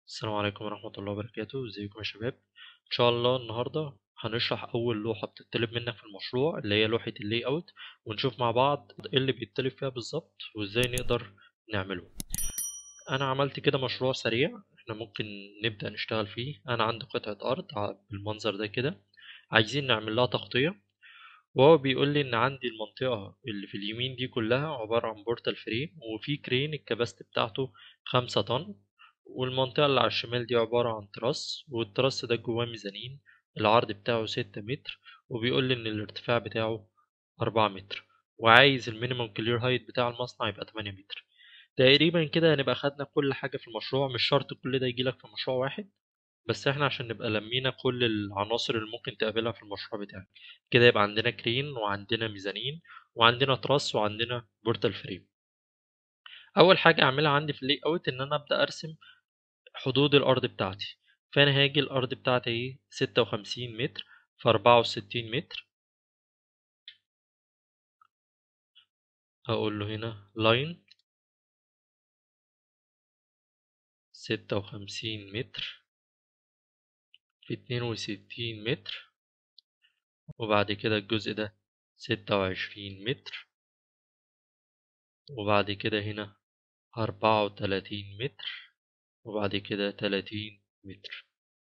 السلام عليكم ورحمة الله وبركاته ازيكم يا شباب ان شاء الله النهاردة هنشرح اول لوحة بتطلب منك في المشروع اللي هي لوحة اللي اوت ونشوف مع بعض ايه اللي بيطلب فيها بالظبط وازاي نقدر نعمله انا عملت كده مشروع سريع احنا ممكن نبدأ نشتغل فيه انا عندي قطعة ارض ع- بالمنظر ده كده عايزين نعمل لها تغطية وهو بيقول لي ان عندي المنطقة اللي في اليمين دي كلها عبارة عن بورتال فريم وفي كرين الكباست بتاعته خمسة طن والمنطقة اللي على الشمال دي عبارة عن تراس والتراس ده جواه ميزانين العرض بتاعه ستة متر وبيقول لي إن الارتفاع بتاعه أربعة متر وعايز المينيمم كلير هايت بتاع المصنع يبقى تمانية متر تقريبا كده هنبقى خدنا كل حاجة في المشروع مش شرط كل ده يجيلك في مشروع واحد بس احنا عشان نبقى لمينا كل العناصر اللي ممكن تقابلها في المشروع بتاعك كده يبقى عندنا كرين وعندنا ميزانين وعندنا تراس وعندنا بورتال فريم اول حاجه اعملها عندي في اللي اوت ان انا ابدا ارسم حدود الارض بتاعتي فانا هاجي الارض بتاعتي ايه 56 متر في 64 متر هقول له هنا لاين 56 متر في 62 متر وبعد كده الجزء ده 26 متر وبعد كده هنا 34 متر وبعد كده 30 متر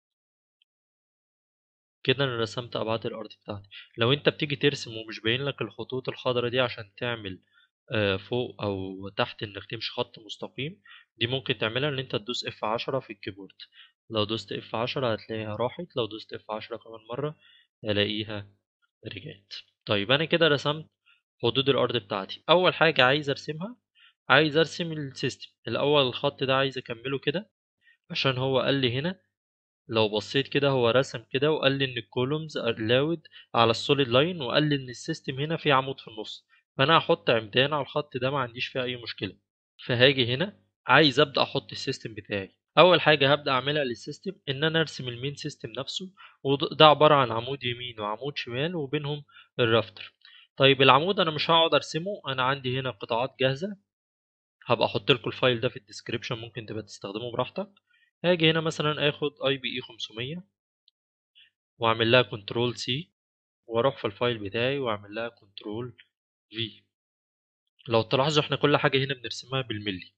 كده انا رسمت ابعاد الارض بتاعتي لو انت بتيجي ترسم ومش باين لك الخطوط الخضراء دي عشان تعمل آه، فوق او تحت انك تمشي خط مستقيم دي ممكن تعملها ان انت تدوس اف عشرة في الكيبورد لو دوست اف عشرة هتلاقيها راحت لو دوست اف عشرة كمان مرة هلاقيها رجعت طيب انا كده رسمت حدود الارض بتاعتي اول حاجة عايز ارسمها عايز ارسم السيستم الاول الخط ده عايز اكمله كده عشان هو قال لي هنا لو بصيت كده هو رسم كده وقال لي ان الكولومز لاود على السوليد لاين وقال لي ان السيستم هنا فيه عمود في النص فانا هحط عمدان على الخط ده ما عنديش فيها اي مشكله فهاجي هنا عايز ابدا احط السيستم بتاعي اول حاجه هبدا اعملها للسيستم ان انا ارسم المين سيستم نفسه وده عباره عن عمود يمين وعمود شمال وبينهم الرافتر طيب العمود انا مش هقعد ارسمه انا عندي هنا قطعات جاهزه هبقى احط لكم الفايل ده في الديسكريبشن ممكن تبقى تستخدمه براحتك هاجي هنا مثلا اخد اي بي اي 500 واعمل لها كنترول سي واروح في الفايل بتاعي واعمل لها كنترول في لو تلاحظوا احنا كل حاجه هنا بنرسمها بالملي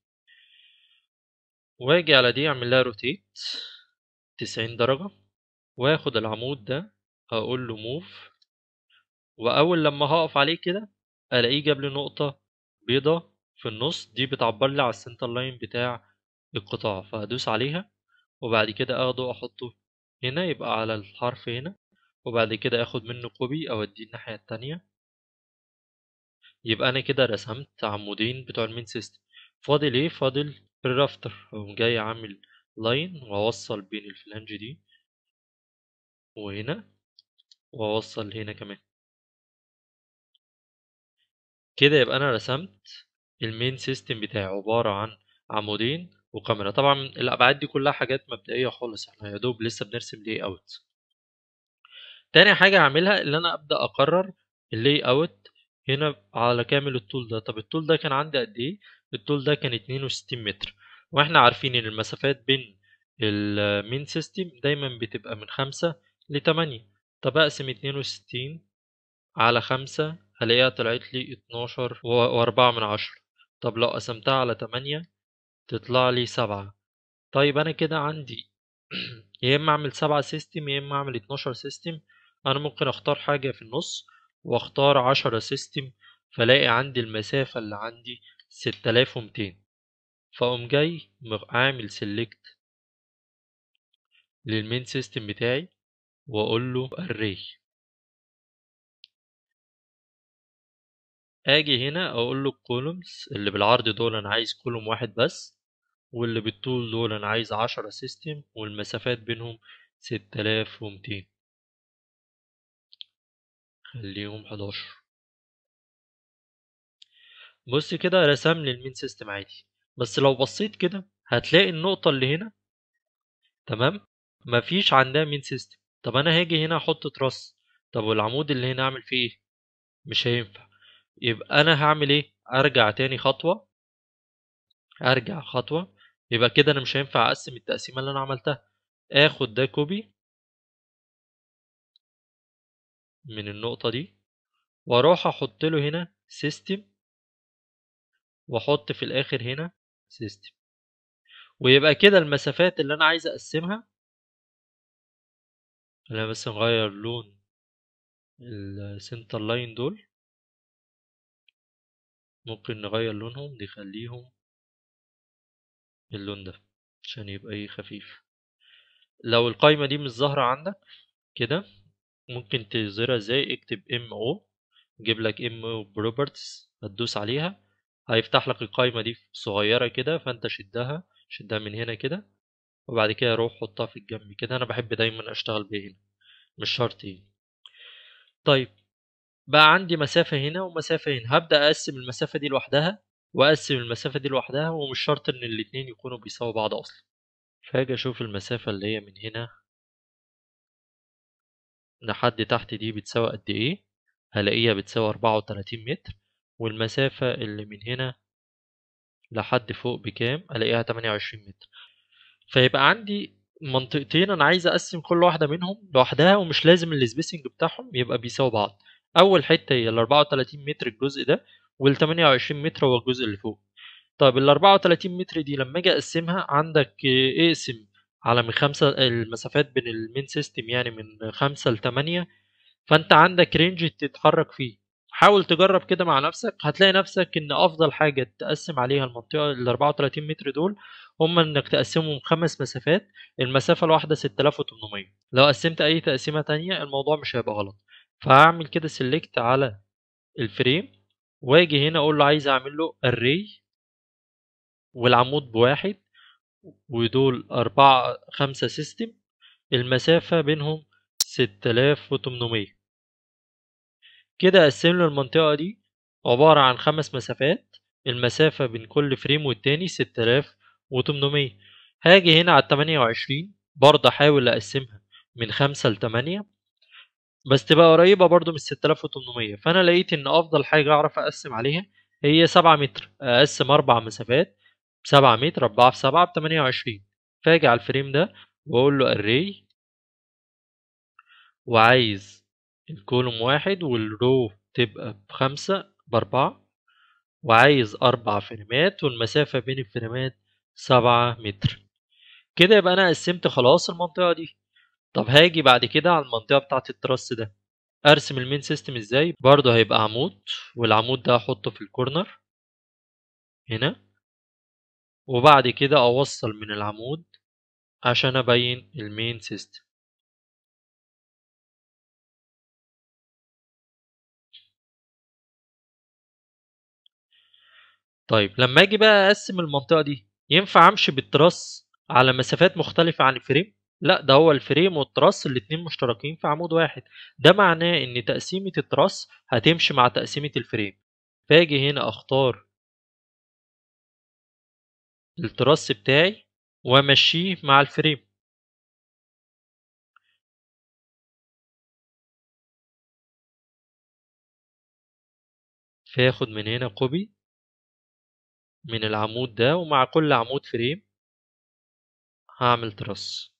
واجي على دي اعمل لها روتيت 90 درجه واخد العمود ده اقول له موف واول لما هقف عليه كده الاقيه جاب لي نقطه بيضه في النص دي بتعبر لي على السنتر لاين بتاع القطاع فهدوس عليها وبعد كده اخده احطه هنا يبقى على الحرف هنا وبعد كده اخد منه كوبي اوديه الناحية التانية يبقى انا كده رسمت عمودين بتوع المين سيستم فاضل ايه فاضل الرافتر اقوم جاي عامل لاين واوصل بين الفلانج دي وهنا واوصل هنا كمان كده يبقى انا رسمت المين سيستم بتاعي عبارة عن عمودين وكاميرا طبعا الابعاد دي كلها حاجات مبدئية خالص احنا يا دوب لسه بنرسم لي اوت تاني حاجة هعملها اللي أنا أبدأ أقرر اللي أوت هنا على كامل الطول ده طب الطول ده كان عندي قد إيه؟ الطول ده كان 62 متر وإحنا عارفين إن المسافات بين المين سيستم دايما بتبقى من خمسة لتمانية طب أقسم 62 على خمسة هلاقيها طلعت لي 12 و- وأربعة من عشرة طب لو قسمتها على تمانية تطلع لي سبعة طيب أنا كده عندي يا إما أعمل سبعة سيستم يا إما أعمل 12 سيستم انا ممكن اختار حاجة في النص واختار عشرة سيستم فلاقي عندي المسافة اللي عندي ستة آلاف ومتين فاقوم جاي مغ- عامل سيلكت للمين سيستم بتاعي واقول له array اجي هنا اقول له الكولومز اللي بالعرض دول انا عايز كولوم واحد بس واللي بالطول دول انا عايز عشرة سيستم والمسافات بينهم ستة آلاف ومتين خليهم حداشر بص كده رسم لي المين سيستم عادي بس لو بصيت كده هتلاقي النقطة اللي هنا تمام مفيش عندها مين سيستم طب انا هاجي هنا احط تراس طب والعمود اللي هنا اعمل فيه ايه مش هينفع يبقى انا هعمل ايه ارجع تاني خطوة ارجع خطوة يبقى كده انا مش هينفع اقسم التقسيمه اللي انا عملتها اخد ده كوبي من النقطه دي واروح احط له هنا سيستم واحط في الاخر هنا سيستم ويبقى كده المسافات اللي انا عايز اقسمها انا بس نغير لون السنتر لاين دول ممكن نغير لونهم نخليهم اللون ده عشان يبقى ايه خفيف لو القايمة دي مش ظاهرة عندك كده ممكن تظهرها ازاي اكتب ام او جيب لك ام او بروبرتيز هتدوس عليها هيفتح لك القايمة دي صغيرة كده فانت شدها شدها من هنا كده وبعد كده روح حطها في الجنب كده انا بحب دايما اشتغل بيها هنا مش شرط هنا طيب بقى عندي مسافة هنا ومسافة هنا هبدأ أقسم المسافة دي لوحدها وأقسم المسافة دي لوحدها ومش شرط إن الاتنين يكونوا بيساووا بعض أصلا فاجي أشوف المسافة اللي هي من هنا لحد تحت دي بتساوي قد إيه هلاقيها بتساوي أربعة وتلاتين متر والمسافة اللي من هنا لحد فوق بكام ألاقيها تمانية وعشرين متر فيبقى عندي منطقتين أنا عايز أقسم كل واحدة منهم لوحدها ومش لازم السبيسنج بتاعهم يبقى بيساوي بعض اول حته هي ال 34 متر الجزء ده وال 28 متر هو الجزء اللي فوق طيب ال 34 متر دي لما اجي اقسمها عندك اقسم على من خمسة المسافات بين المين سيستم يعني من خمسة لتمانية فانت عندك رينج تتحرك فيه حاول تجرب كده مع نفسك هتلاقي نفسك ان افضل حاجة تقسم عليها المنطقة ال 34 متر دول هم انك تقسمهم خمس مسافات المسافة الواحدة 6800 لو قسمت اي تقسيمة تانية الموضوع مش هيبقى غلط فهعمل كده سيلكت على الفريم واجي هنا اقول له عايز اعمل له array والعمود بواحد ودول أربعة خمسة سيستم المسافة بينهم ستة آلاف وتمنمية كده أقسم له المنطقة دي عبارة عن خمس مسافات المسافة بين كل فريم والتاني ستة آلاف وتمنمية هاجي هنا على التمانية وعشرين برضه أحاول أقسمها من خمسة لتمانية بس تبقى قريبة برضو من 6800 فأنا لقيت إن أفضل حاجة أعرف أقسم عليها هي 7 متر أقسم أربع مسافات 7 متر 4 في 7 ب 28 فاجي على الفريم ده وأقول له array وعايز الكولوم واحد والرو تبقى بخمسة بأربعة وعايز أربع فريمات والمسافة بين الفريمات سبعة متر كده يبقى أنا قسمت خلاص المنطقة دي طب هاجي بعد كده على المنطقة بتاعة التراس ده ارسم المين سيستم ازاي برضه هيبقى عمود والعمود ده احطه في الكورنر هنا وبعد كده اوصل من العمود عشان ابين المين سيستم طيب لما اجي بقى اقسم المنطقة دي ينفع امشي بالتراس على مسافات مختلفة عن الفريم لا ده هو الفريم والتراس الاتنين مشتركين في عمود واحد ده معناه ان تقسيمة التراس هتمشي مع تقسيمة الفريم فاجي هنا اختار التراس بتاعي وامشيه مع الفريم فاخد من هنا كوبي من العمود ده ومع كل عمود فريم هعمل تراس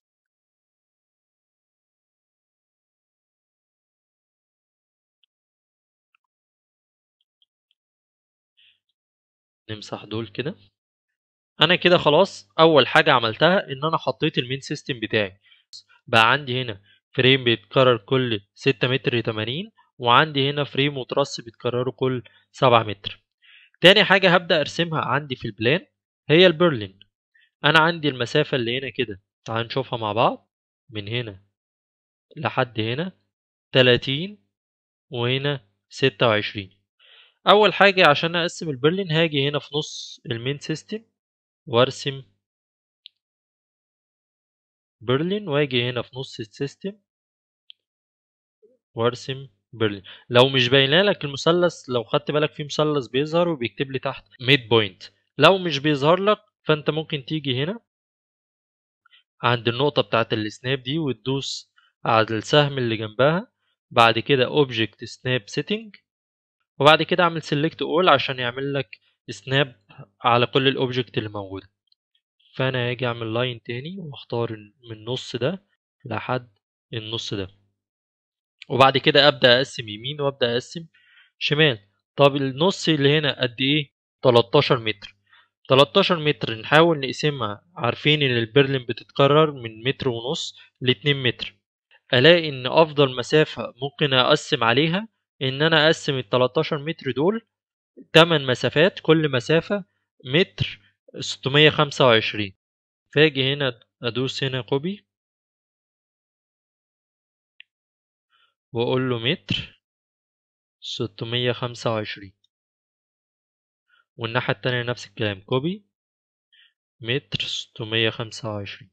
نمسح دول كده انا كده خلاص اول حاجه عملتها ان انا حطيت المين سيستم بتاعي بقى عندي هنا فريم بيتكرر كل 6 متر 80 وعندي هنا فريم وترس بيتكرروا كل 7 متر تاني حاجة هبدأ أرسمها عندي في البلان هي البرلين أنا عندي المسافة اللي هنا كده تعال نشوفها مع بعض من هنا لحد هنا 30 وهنا 26 أول حاجة عشان أقسم البرلين هاجي هنا في نص المين سيستم وارسم برلين واجي هنا في نص السيستم وارسم برلين لو مش باينه لك المثلث لو خدت بالك في مثلث بيظهر وبيكتب لي تحت ميد بوينت لو مش بيظهر لك فانت ممكن تيجي هنا عند النقطة بتاعت السناب دي وتدوس على السهم اللي جنبها بعد كده اوبجكت سناب سيتنج وبعد كده اعمل سيلكت اول عشان يعمل لك سناب على كل الاوبجكت اللي موجوده فانا هاجي اعمل لاين تاني واختار من النص ده لحد النص ده وبعد كده ابدا اقسم يمين وابدا اقسم شمال طب النص اللي هنا قد ايه 13 متر 13 متر نحاول نقسمها عارفين ان البرلين بتتكرر من متر ونص ل 2 متر الاقي ان افضل مسافة ممكن اقسم عليها ان انا اقسم ال 13 متر دول 8 مسافات كل مسافة متر 625 فاجي هنا ادوس هنا كوبي واقول له متر 625 والناحية التانية نفس الكلام كوبي متر 625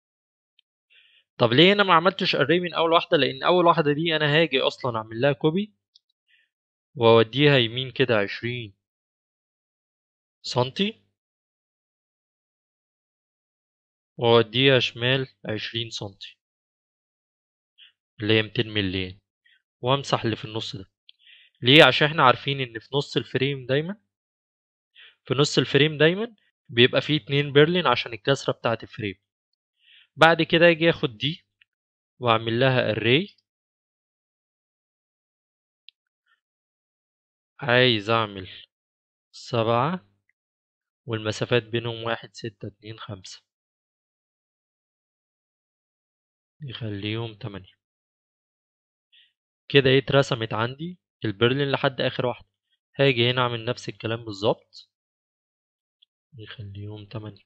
طب ليه انا ما عملتش اري من اول واحدة لان اول واحدة دي انا هاجي اصلا اعمل لها كوبي واوديها يمين كده 20 سنتي واوديها شمال 20 سنتي اللي هي 200 ملي وامسح اللي في النص ده ليه عشان احنا عارفين ان في نص الفريم دايما في نص الفريم دايما بيبقى فيه اتنين بيرلين عشان الكسرة بتاعة الفريم بعد كده اجي اخد دي واعمل لها array عايز اعمل سبعة والمسافات بينهم واحد ستة اتنين خمسة يخليهم تمانية كده ايه اترسمت عندي البرلين لحد اخر واحدة هاجي هنا اعمل نفس الكلام بالظبط يخليهم تمانية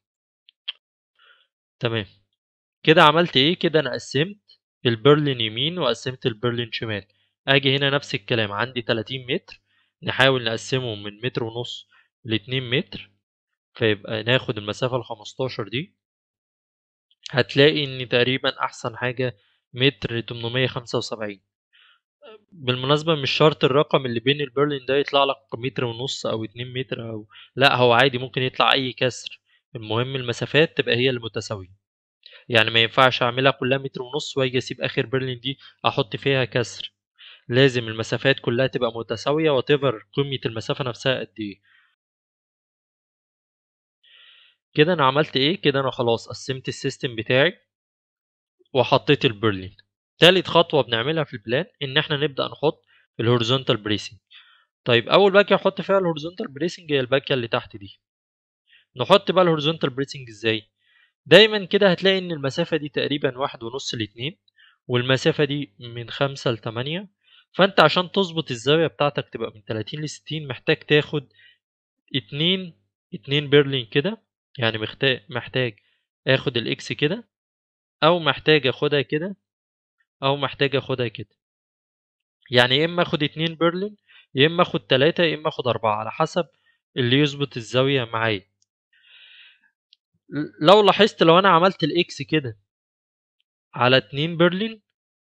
تمام كده عملت ايه كده انا قسمت البرلين يمين وقسمت البرلين شمال اجي هنا نفس الكلام عندي 30 متر نحاول نقسمهم من متر ونص لاتنين متر فيبقى ناخد المسافة الخمستاشر دي هتلاقي ان تقريبا احسن حاجة متر 875 بالمناسبة مش شرط الرقم اللي بين البرلين ده يطلع لك متر ونص او اتنين متر او لا هو عادي ممكن يطلع اي كسر المهم المسافات تبقى هي المتساوية يعني ما ينفعش اعملها كلها متر ونص واجي اسيب اخر برلين دي احط فيها كسر لازم المسافات كلها تبقى متساوية وتفر قيمة المسافة نفسها قد ايه كده انا عملت ايه كده انا خلاص قسمت السيستم بتاعي وحطيت البرلين تالت خطوة بنعملها في البلان ان احنا نبدأ نحط الهوريزونتال بريسنج طيب اول باكية احط فيها الهوريزونتال بريسنج هي الباكية اللي تحت دي نحط بقى الهوريزونتال بريسنج ازاي دايما كده هتلاقي ان المسافة دي تقريبا واحد ونص لاتنين والمسافة دي من خمسة لتمانية فانت عشان تظبط الزاوية بتاعتك تبقى من تلاتين لستين محتاج تاخد اتنين اتنين بيرلين كده يعني محتاج محتاج اخد الاكس كده او محتاج اخدها كده او محتاج اخدها كده يعني يا اما اخد اتنين بيرلين يا اما اخد تلاتة يا اما اخد اربعة على حسب اللي يظبط الزاوية معايا لو لاحظت لو انا عملت الاكس كده على اتنين برلين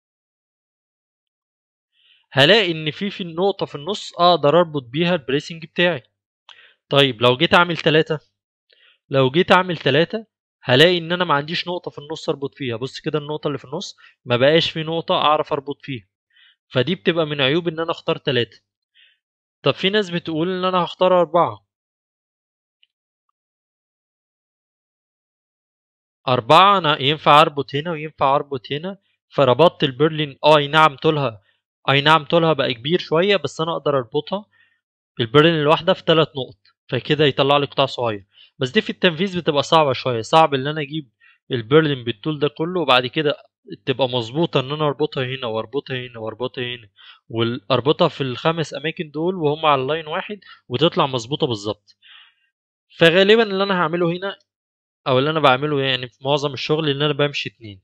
هلاقي ان في في النقطة في النص اقدر اربط بيها البريسنج بتاعي طيب لو جيت اعمل تلاتة لو جيت اعمل تلاتة هلاقي ان انا ما عنديش نقطة في النص اربط فيها بص كده النقطة اللي في النص ما بقاش في نقطة اعرف اربط فيها فدي بتبقى من عيوب ان انا اختار تلاتة طب في ناس بتقول ان انا هختار اربعة أربعة أنا ينفع أربط هنا وينفع أربط هنا فربطت البرلين اه أي نعم طولها أي نعم طولها بقى كبير شوية بس أنا أقدر أربطها البرلين الواحدة في ثلاث نقط فكده يطلع لي قطاع صغير بس دي في التنفيذ بتبقى صعبة شوية صعب إن أنا أجيب البرلين بالطول ده كله وبعد كده تبقى مظبوطة إن أنا أربطها هنا وأربطها هنا وأربطها هنا وأربطها في الخمس أماكن دول وهم على اللاين واحد وتطلع مظبوطة بالظبط فغالبا اللي أنا هعمله هنا او اللي انا بعمله يعني في معظم الشغل ان انا بمشي اتنين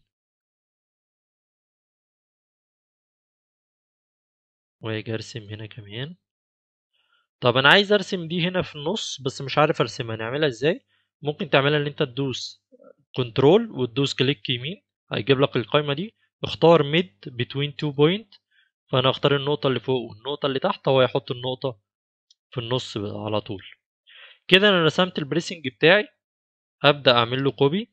واجي ارسم هنا كمان طب انا عايز ارسم دي هنا في النص بس مش عارف ارسمها نعملها ازاي ممكن تعملها ان انت تدوس كنترول وتدوس كليك يمين هيجيب لك القائمه دي اختار ميد بتوين تو بوينت فانا اختار النقطه اللي فوق والنقطه اللي تحت هو هيحط النقطه في النص على طول كده انا رسمت البريسنج بتاعي هبدأ أعمل له كوبي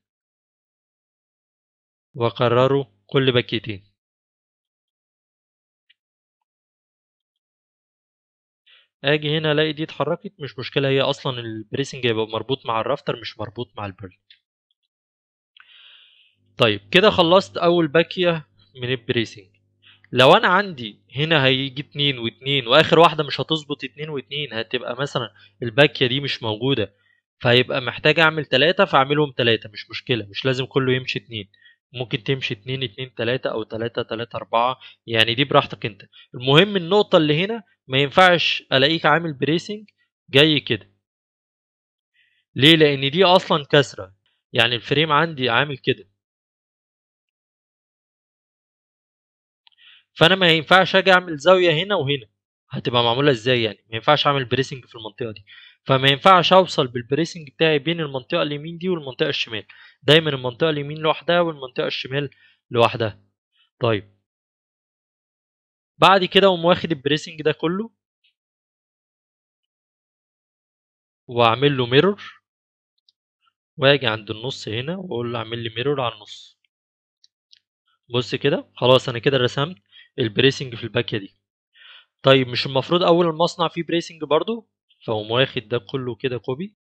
وأكرره كل باكيتين اجي هنا الاقي دي اتحركت مش مشكله هي اصلا البريسنج هيبقى مربوط مع الرافتر مش مربوط مع البرل طيب كده خلصت اول باكيه من البريسنج لو انا عندي هنا هيجي اتنين واتنين واخر واحده مش هتظبط اتنين واتنين هتبقى مثلا الباكيه دي مش موجوده فهيبقى محتاج اعمل تلاتة فاعملهم تلاتة مش مشكله مش لازم كله يمشي اتنين ممكن تمشي اتنين اتنين تلاتة او تلاتة تلاتة اربعة يعني دي براحتك انت المهم النقطة اللي هنا ما ينفعش الاقيك عامل بريسنج جاي كده ليه لان دي اصلا كسرة يعني الفريم عندي عامل كده فانا ما ينفعش اجي اعمل زاوية هنا وهنا هتبقى معمولة ازاي يعني ما ينفعش اعمل بريسنج في المنطقة دي فما ينفعش اوصل بالبريسنج بتاعي بين المنطقة اليمين دي والمنطقة الشمال دايما المنطقة اليمين لوحدها والمنطقة الشمال لوحدها طيب بعد كده اقوم واخد البريسنج ده كله واعمل له ميرور واجي عند النص هنا واقول له اعمل لي ميرور على النص بص كده خلاص انا كده رسمت البريسنج في الباكيه دي طيب مش المفروض اول المصنع فيه بريسنج برضو فاقوم واخد ده كله كده كوبي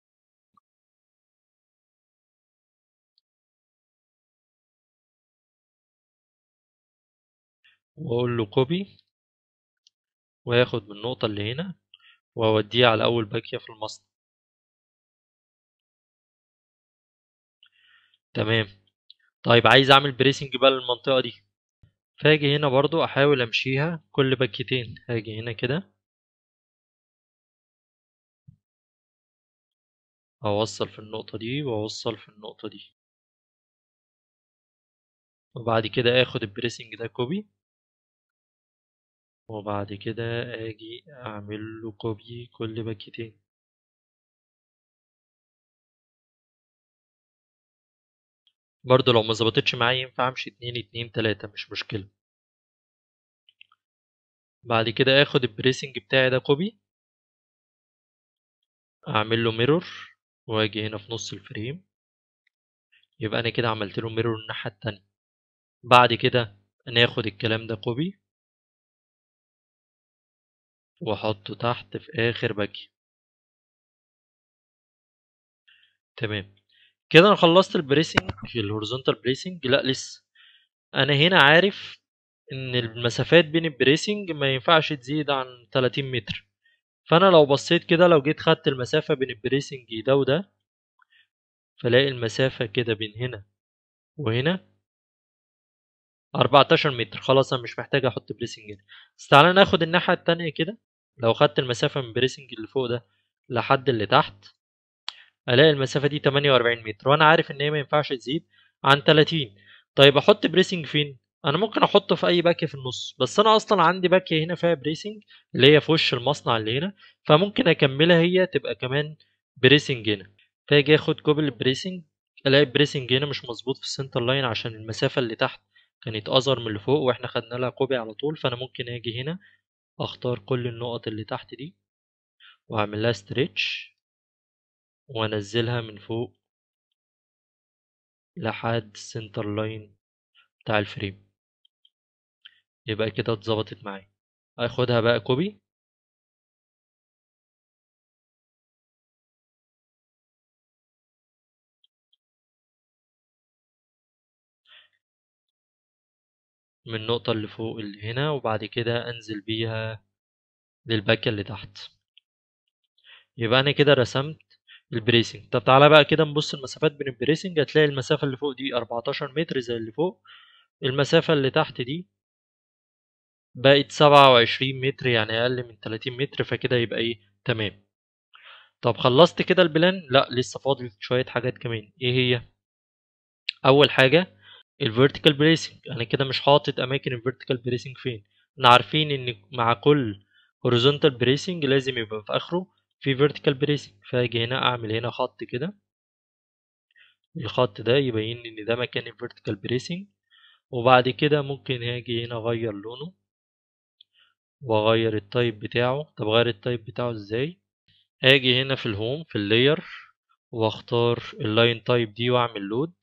واقول له كوبي واخد من النقطه اللي هنا واوديه على اول باكيه في المصنع تمام طيب عايز اعمل بريسنج بقى للمنطقه دي فاجي هنا برضو احاول امشيها كل باكيتين هاجي هنا كده اوصل في النقطة دي واوصل في النقطة دي وبعد كده اخد البريسنج ده كوبي وبعد كده اجي اعمل له كوبي كل باكيتين برضو لو ما ظبطتش معايا ينفع امشي اتنين اتنين تلاتة مش مشكلة بعد كده اخد البريسنج بتاعي ده كوبي اعمل له ميرور واجي هنا في نص الفريم يبقى انا كده عملت له ميرور الناحية التانية بعد كده ناخد الكلام ده كوبي واحطه تحت في اخر باكي تمام كده انا خلصت البريسنج الهوريزونتال بريسنج لا لسه انا هنا عارف ان المسافات بين البريسنج ما ينفعش تزيد عن 30 متر فانا لو بصيت كده لو جيت خدت المسافة بين البريسنج ده وده فلاقي المسافة كده بين هنا وهنا 14 متر خلاص انا مش محتاج احط بريسنج هنا بس تعالى ناخد الناحية التانية كده لو خدت المسافة من البريسنج اللي فوق ده لحد اللي تحت الاقي المسافة دي 48 متر وانا عارف ان هي ما ينفعش تزيد عن 30 طيب احط بريسنج فين انا ممكن احطه في اي باكيه في النص بس انا اصلا عندي باكيه هنا فيها بريسنج اللي هي في وش المصنع اللي هنا فممكن اكملها هي تبقى كمان بريسنج هنا فاجي اخد كوبل البريسنج الاقي البريسنج هنا مش مظبوط في السنتر لاين عشان المسافه اللي تحت كانت اصغر من اللي فوق واحنا خدنا لها كوبي على طول فانا ممكن اجي هنا اختار كل النقط اللي تحت دي واعمل لها ستريتش وانزلها من فوق لحد السنتر لاين بتاع الفريم يبقى كده اتظبطت معايا اخدها بقى كوبي من النقطة اللي فوق اللي هنا وبعد كده انزل بيها للباكية اللي تحت يبقى انا كده رسمت البريسنج طب تعالى بقى كده نبص المسافات بين البريسنج هتلاقي المسافة اللي فوق دي 14 متر زي اللي فوق المسافة اللي تحت دي بقت 27 متر يعني اقل من 30 متر فكده يبقى ايه تمام طب خلصت كده البلان لا لسه فاضل شوية حاجات كمان ايه هي اول حاجة الفيرتيكال بريسنج انا كده مش حاطط اماكن الفيرتيكال بريسنج فين احنا عارفين ان مع كل هوريزونتال بريسنج لازم يبقى في اخره في فيرتيكال بريسنج فاجي هنا اعمل هنا خط كده الخط ده يبين ان ده مكان الفيرتيكال بريسنج وبعد كده ممكن هاجي هنا اغير لونه واغير التايب بتاعه طب اغير التايب بتاعه ازاي اجي هنا في الهوم في اللاير واختار اللاين تايب دي واعمل لود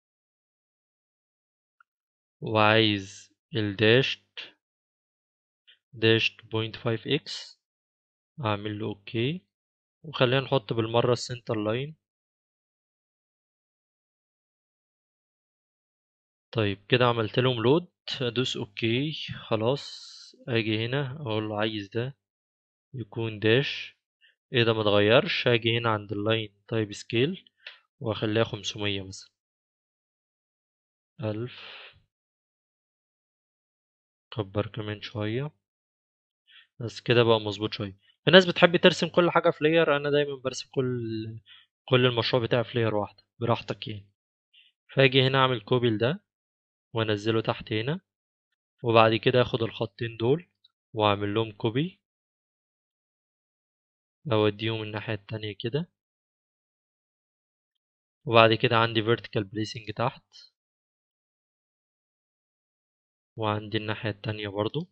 وعايز الداشت داشت بوينت فايف اكس اعمل له اوكي وخلينا نحط بالمرة السنتر لاين طيب كده عملت لهم لود ادوس اوكي خلاص اجي هنا اقول له عايز ده يكون داش ايه ده متغيرش هاجي هنا عند اللاين تايب سكيل واخليها خمسمية مثلا ألف كبر كمان شوية بس كده بقى مظبوط شوية في ناس بتحب ترسم كل حاجة في لاير أنا دايما برسم كل كل المشروع بتاعي في لاير واحدة براحتك يعني فاجي هنا أعمل كوبي لده وأنزله تحت هنا وبعد كده أخد الخطين دول وأعمل لهم كوبي أوديهم الناحية التانية كده وبعد كده عندي vertical placing تحت وعندي الناحية التانية برضو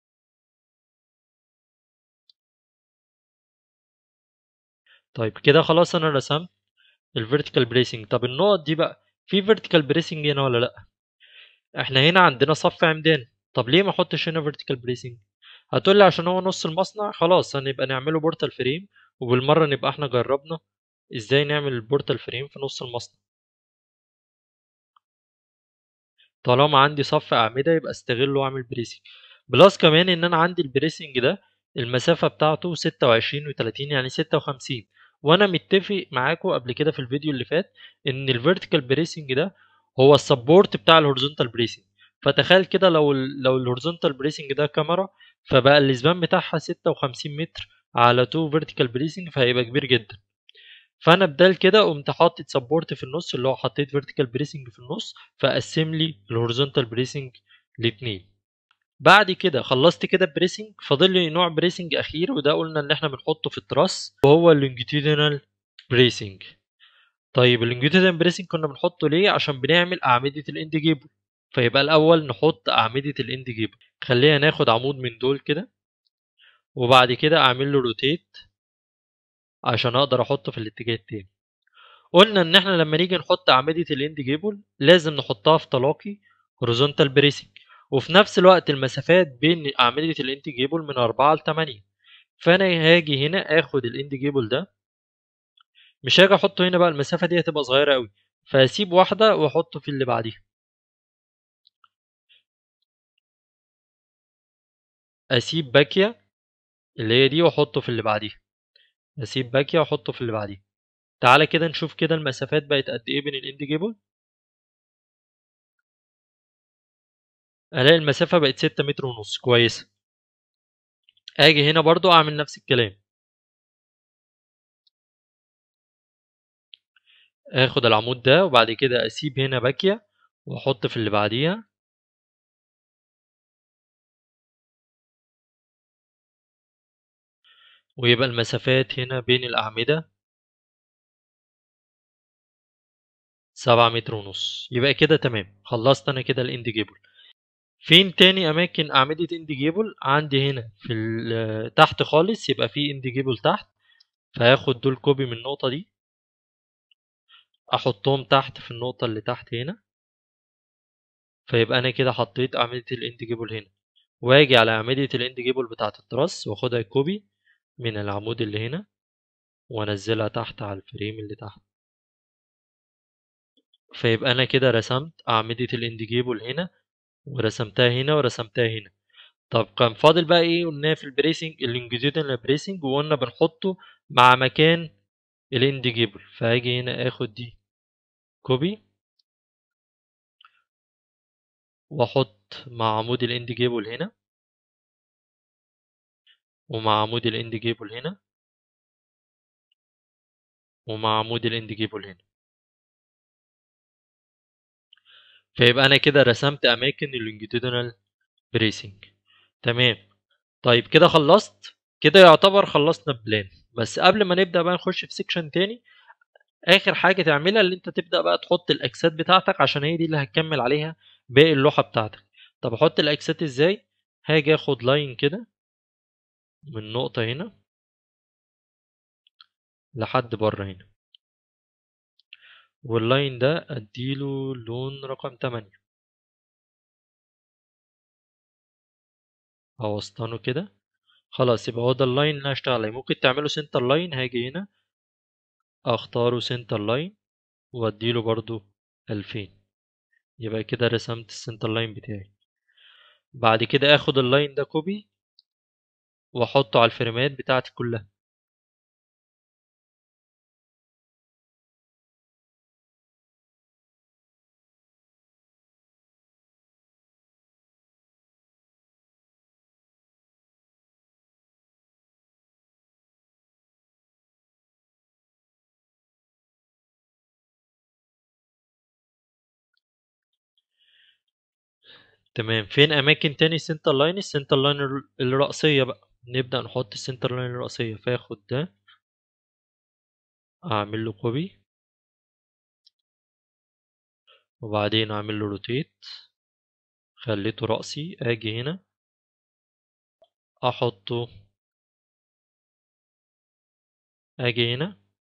طيب كده خلاص أنا رسمت الفيرتيكال بريسنج طب النقط دي بقى في فيرتيكال بريسنج هنا ولا لأ احنا هنا عندنا صف عمدان طب ليه ما احطش هنا فيرتيكال بريسنج هتقول لي عشان هو نص المصنع خلاص هنبقى نعمله بورتال فريم وبالمرة نبقى احنا جربنا ازاي نعمل البورتال فريم في نص المصنع طالما عندي صف أعمدة يبقى استغله واعمل بريسنج بلس كمان ان انا عندي البريسنج ده المسافة بتاعته ستة وعشرين وتلاتين يعني ستة وخمسين وانا متفق معاكم قبل كده في الفيديو اللي فات ان الفيرتيكال بريسنج ده هو السبورت بتاع الهوريزونتال بريسنج فتخيل كده لو ال لو الهوريزونتال بريسنج ده كاميرا فبقى الاسبان بتاعها ستة وخمسين متر على تو فيرتيكال بريسنج فهيبقى كبير جدا فانا بدال كده قمت حاطط سبورت في النص اللي هو حطيت فيرتيكال بريسنج في النص فقسم لي الهوريزونتال بريسنج لاتنين بعد كده خلصت كده بريسنج فاضل لي نوع بريسنج اخير وده قلنا ان احنا بنحطه في التراس وهو اللونجيتودينال بريسنج طيب اللونجيتودينال بريسنج كنا بنحطه ليه عشان بنعمل اعمده الاند جيبل فيبقى الاول نحط اعمده الاند جيبل خلينا ناخد عمود من دول كده وبعد كده اعمل له روتيت عشان اقدر احطه في الاتجاه التاني قلنا ان احنا لما نيجي نحط اعمده الاند جيبل لازم نحطها في تلاقي هوريزونتال بريسنج وفي نفس الوقت المسافات بين أعمدة الاند جيبل من أربعة لتمانية فأنا هاجي هنا آخد الاند جيبل ده مش هاجي أحطه هنا بقى المسافة دي هتبقى صغيرة أوي فهسيب واحدة وأحطه في اللي بعديها أسيب باكية اللي هي دي وأحطه في اللي بعديها أسيب باكية وأحطه في اللي بعديها تعالى كده نشوف كده المسافات بقت قد إيه بين الاند جيبل الاقي المسافه بقت ستة متر ونص كويسه اجي هنا برضو اعمل نفس الكلام اخد العمود ده وبعد كده اسيب هنا باكيه واحط في اللي بعديها ويبقى المسافات هنا بين الاعمده سبعة متر ونص يبقى كده تمام خلصت انا كده الاند جيبل فين تاني اماكن اعمده اند جيبل عندي هنا في تحت خالص يبقى في اند جيبل تحت فهاخد دول كوبي من النقطه دي احطهم تحت في النقطه اللي تحت هنا فيبقى انا كده حطيت اعمده الاند جيبل هنا واجي على اعمده الاند جيبل بتاعه التراس واخدها كوبي من العمود اللي هنا وانزلها تحت على الفريم اللي تحت فيبقى انا كده رسمت اعمده الاند جيبل هنا ورسمتها هنا ورسمتها هنا طب كان فاضل بقى ايه قلنا في البريسنج اللونجيتودينال بريسنج وقلنا بنحطه مع مكان الاند جيبل فهاجي هنا اخد دي كوبي واحط مع عمود الاند جيبل هنا ومع عمود الاند جيبل هنا ومع عمود الاند جيبل هنا فيبقى انا كده رسمت اماكن اللونجيتودينال بريسنج تمام طيب كده خلصت كده يعتبر خلصنا البلان بس قبل ما نبدا بقى نخش في سيكشن تاني اخر حاجه تعملها اللي انت تبدا بقى تحط الاكسات بتاعتك عشان هي دي اللي هتكمل عليها باقي اللوحه بتاعتك طب احط الاكسات ازاي هاجي اخد لاين كده من نقطه هنا لحد بره هنا واللاين ده اديله لون رقم 8 اوسطنه كده خلاص يبقى هو ده اللاين اللي هشتغل عليه ممكن تعمله سنتر لاين هاجي هنا اختاره سنتر لاين واديله برضو 2000 يبقى كده رسمت السنتر لاين بتاعي بعد كده اخد اللاين ده كوبي واحطه على الفريمات بتاعتي كلها تمام فين اماكن تاني سنتر لاين السنتر لاين الرأسية بقى نبدأ نحط السنتر لاين الرأسية فاخد ده اعمل له كوبي وبعدين اعمل له روتيت خليته رأسي اجي هنا احطه اجي هنا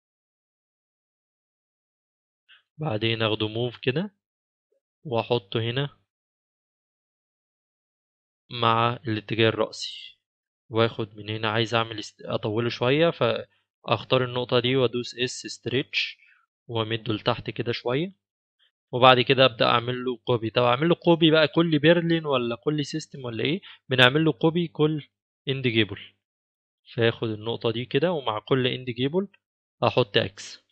بعدين اخده موف كده واحطه هنا مع الاتجاه الرأسي واخد من هنا عايز اعمل است... اطوله شوية فاختار النقطة دي وادوس اس ستريتش وامده لتحت كده شوية وبعد كده ابدا اعمل له كوبي طب اعمل له كوبي بقى كل بيرلين ولا كل سيستم ولا ايه بنعمل له كوبي كل اند جيبل فاخد النقطة دي كده ومع كل اند جيبل احط اكس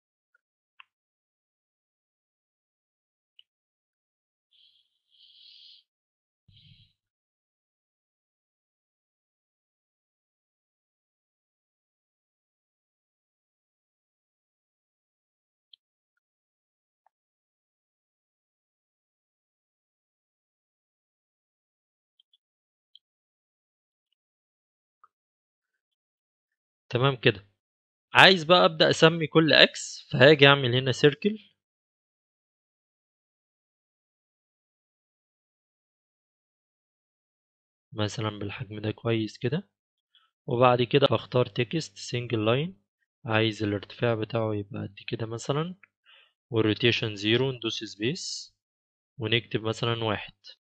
تمام كده عايز بقى ابدا اسمي كل اكس فهاجي اعمل هنا سيركل مثلا بالحجم ده كويس كده وبعد كده اختار تكست سنجل لاين عايز الارتفاع بتاعه يبقى قد كده مثلا والروتيشن زيرو ندوس سبيس ونكتب مثلا واحد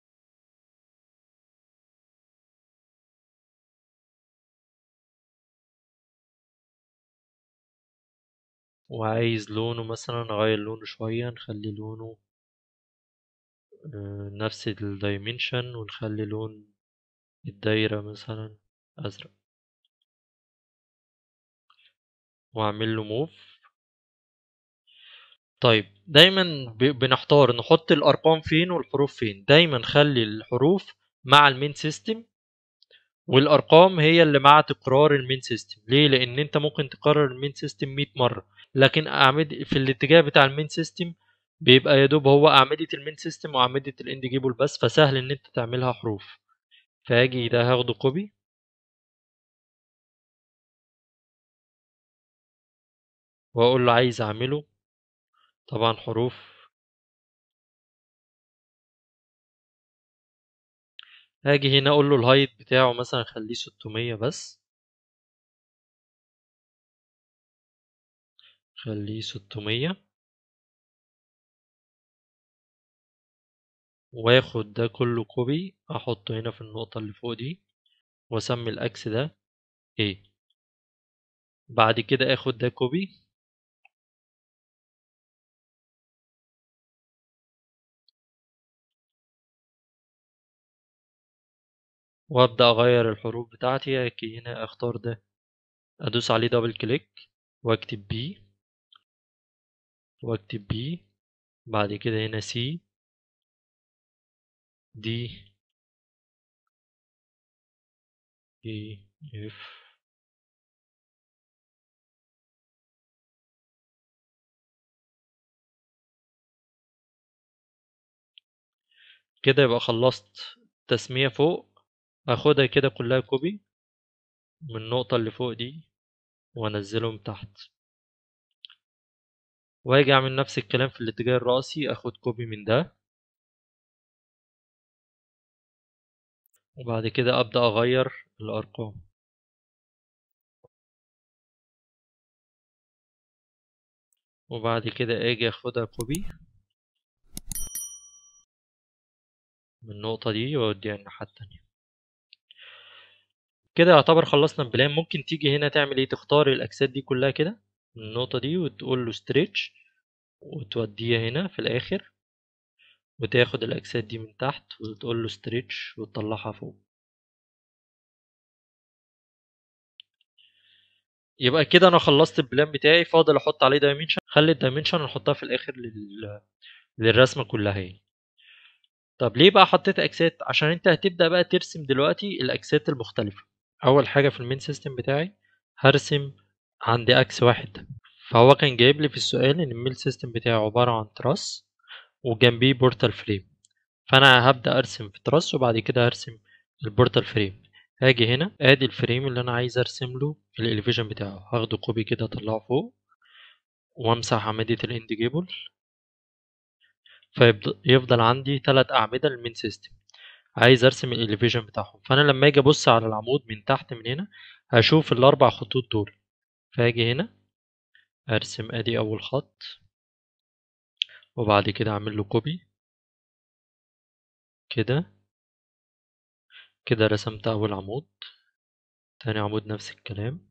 وعايز لونه مثلا نغير لونه شوية نخلي لونه نفس الدايمنشن ونخلي لون الدايرة مثلا أزرق وأعمل له موف طيب دايما بنحتار نحط الأرقام فين والحروف فين دايما خلي الحروف مع المين سيستم والارقام هي اللي مع تكرار المين سيستم ليه لان انت ممكن تكرر المين سيستم 100 مره لكن اعمد في الاتجاه بتاع المين سيستم بيبقى يا دوب هو اعمده المين سيستم واعمده الاند جيبل بس فسهل ان انت تعملها حروف فاجي ده هاخده كوبي واقول له عايز اعمله طبعا حروف هاجي هنا اقول له الهايت بتاعه مثلا خليه 600 بس خليه 600 واخد ده كله كوبي احطه هنا في النقطة اللي فوق دي واسمي الاكس ده ايه بعد كده اخد ده كوبي وابدا اغير الحروف بتاعتي اجي هنا اختار ده ادوس عليه دبل كليك واكتب بي واكتب بي بعد كده هنا سي دي اي اف كده يبقى خلصت تسمية فوق اخدها كده كلها كوبي من النقطة اللي فوق دي وانزلهم تحت واجي اعمل نفس الكلام في الاتجاه الرأسي اخد كوبي من ده وبعد كده ابدأ اغير الارقام وبعد كده اجي اخدها كوبي من النقطة دي واوديها الناحية التانية كده يعتبر خلصنا البلان ممكن تيجي هنا تعمل ايه تختار الاجساد دي كلها كده من النقطة دي وتقول له ستريتش وتوديها هنا في الاخر وتاخد الاجساد دي من تحت وتقول له ستريتش وتطلعها فوق يبقى كده انا خلصت البلان بتاعي فاضل احط عليه دايمنشن خلي الدايمنشن نحطها في الاخر لل... للرسمه كلها هي طب ليه بقى حطيت اكسات عشان انت هتبدا بقى ترسم دلوقتي الاكسات المختلفه اول حاجه في المين سيستم بتاعي هرسم عندي اكس واحد فهو كان جايب لي في السؤال ان الميل سيستم بتاعي عباره عن تراس وجنبيه بورتال فريم فانا هبدا ارسم في تراس وبعد كده هرسم البورتال فريم هاجي هنا ادي الفريم اللي انا عايز ارسم له الاليفيشن بتاعه هاخده كوبي كده اطلعه فوق وامسح عمودية الاند جيبل فيفضل عندي تلات اعمدة للمين سيستم عايز ارسم الاليفيشن بتاعهم فانا لما اجي ابص على العمود من تحت من هنا هشوف الاربع خطوط دول فاجي هنا ارسم ادي اول خط وبعد كده اعمل له كوبي كده كده رسمت اول عمود تاني عمود نفس الكلام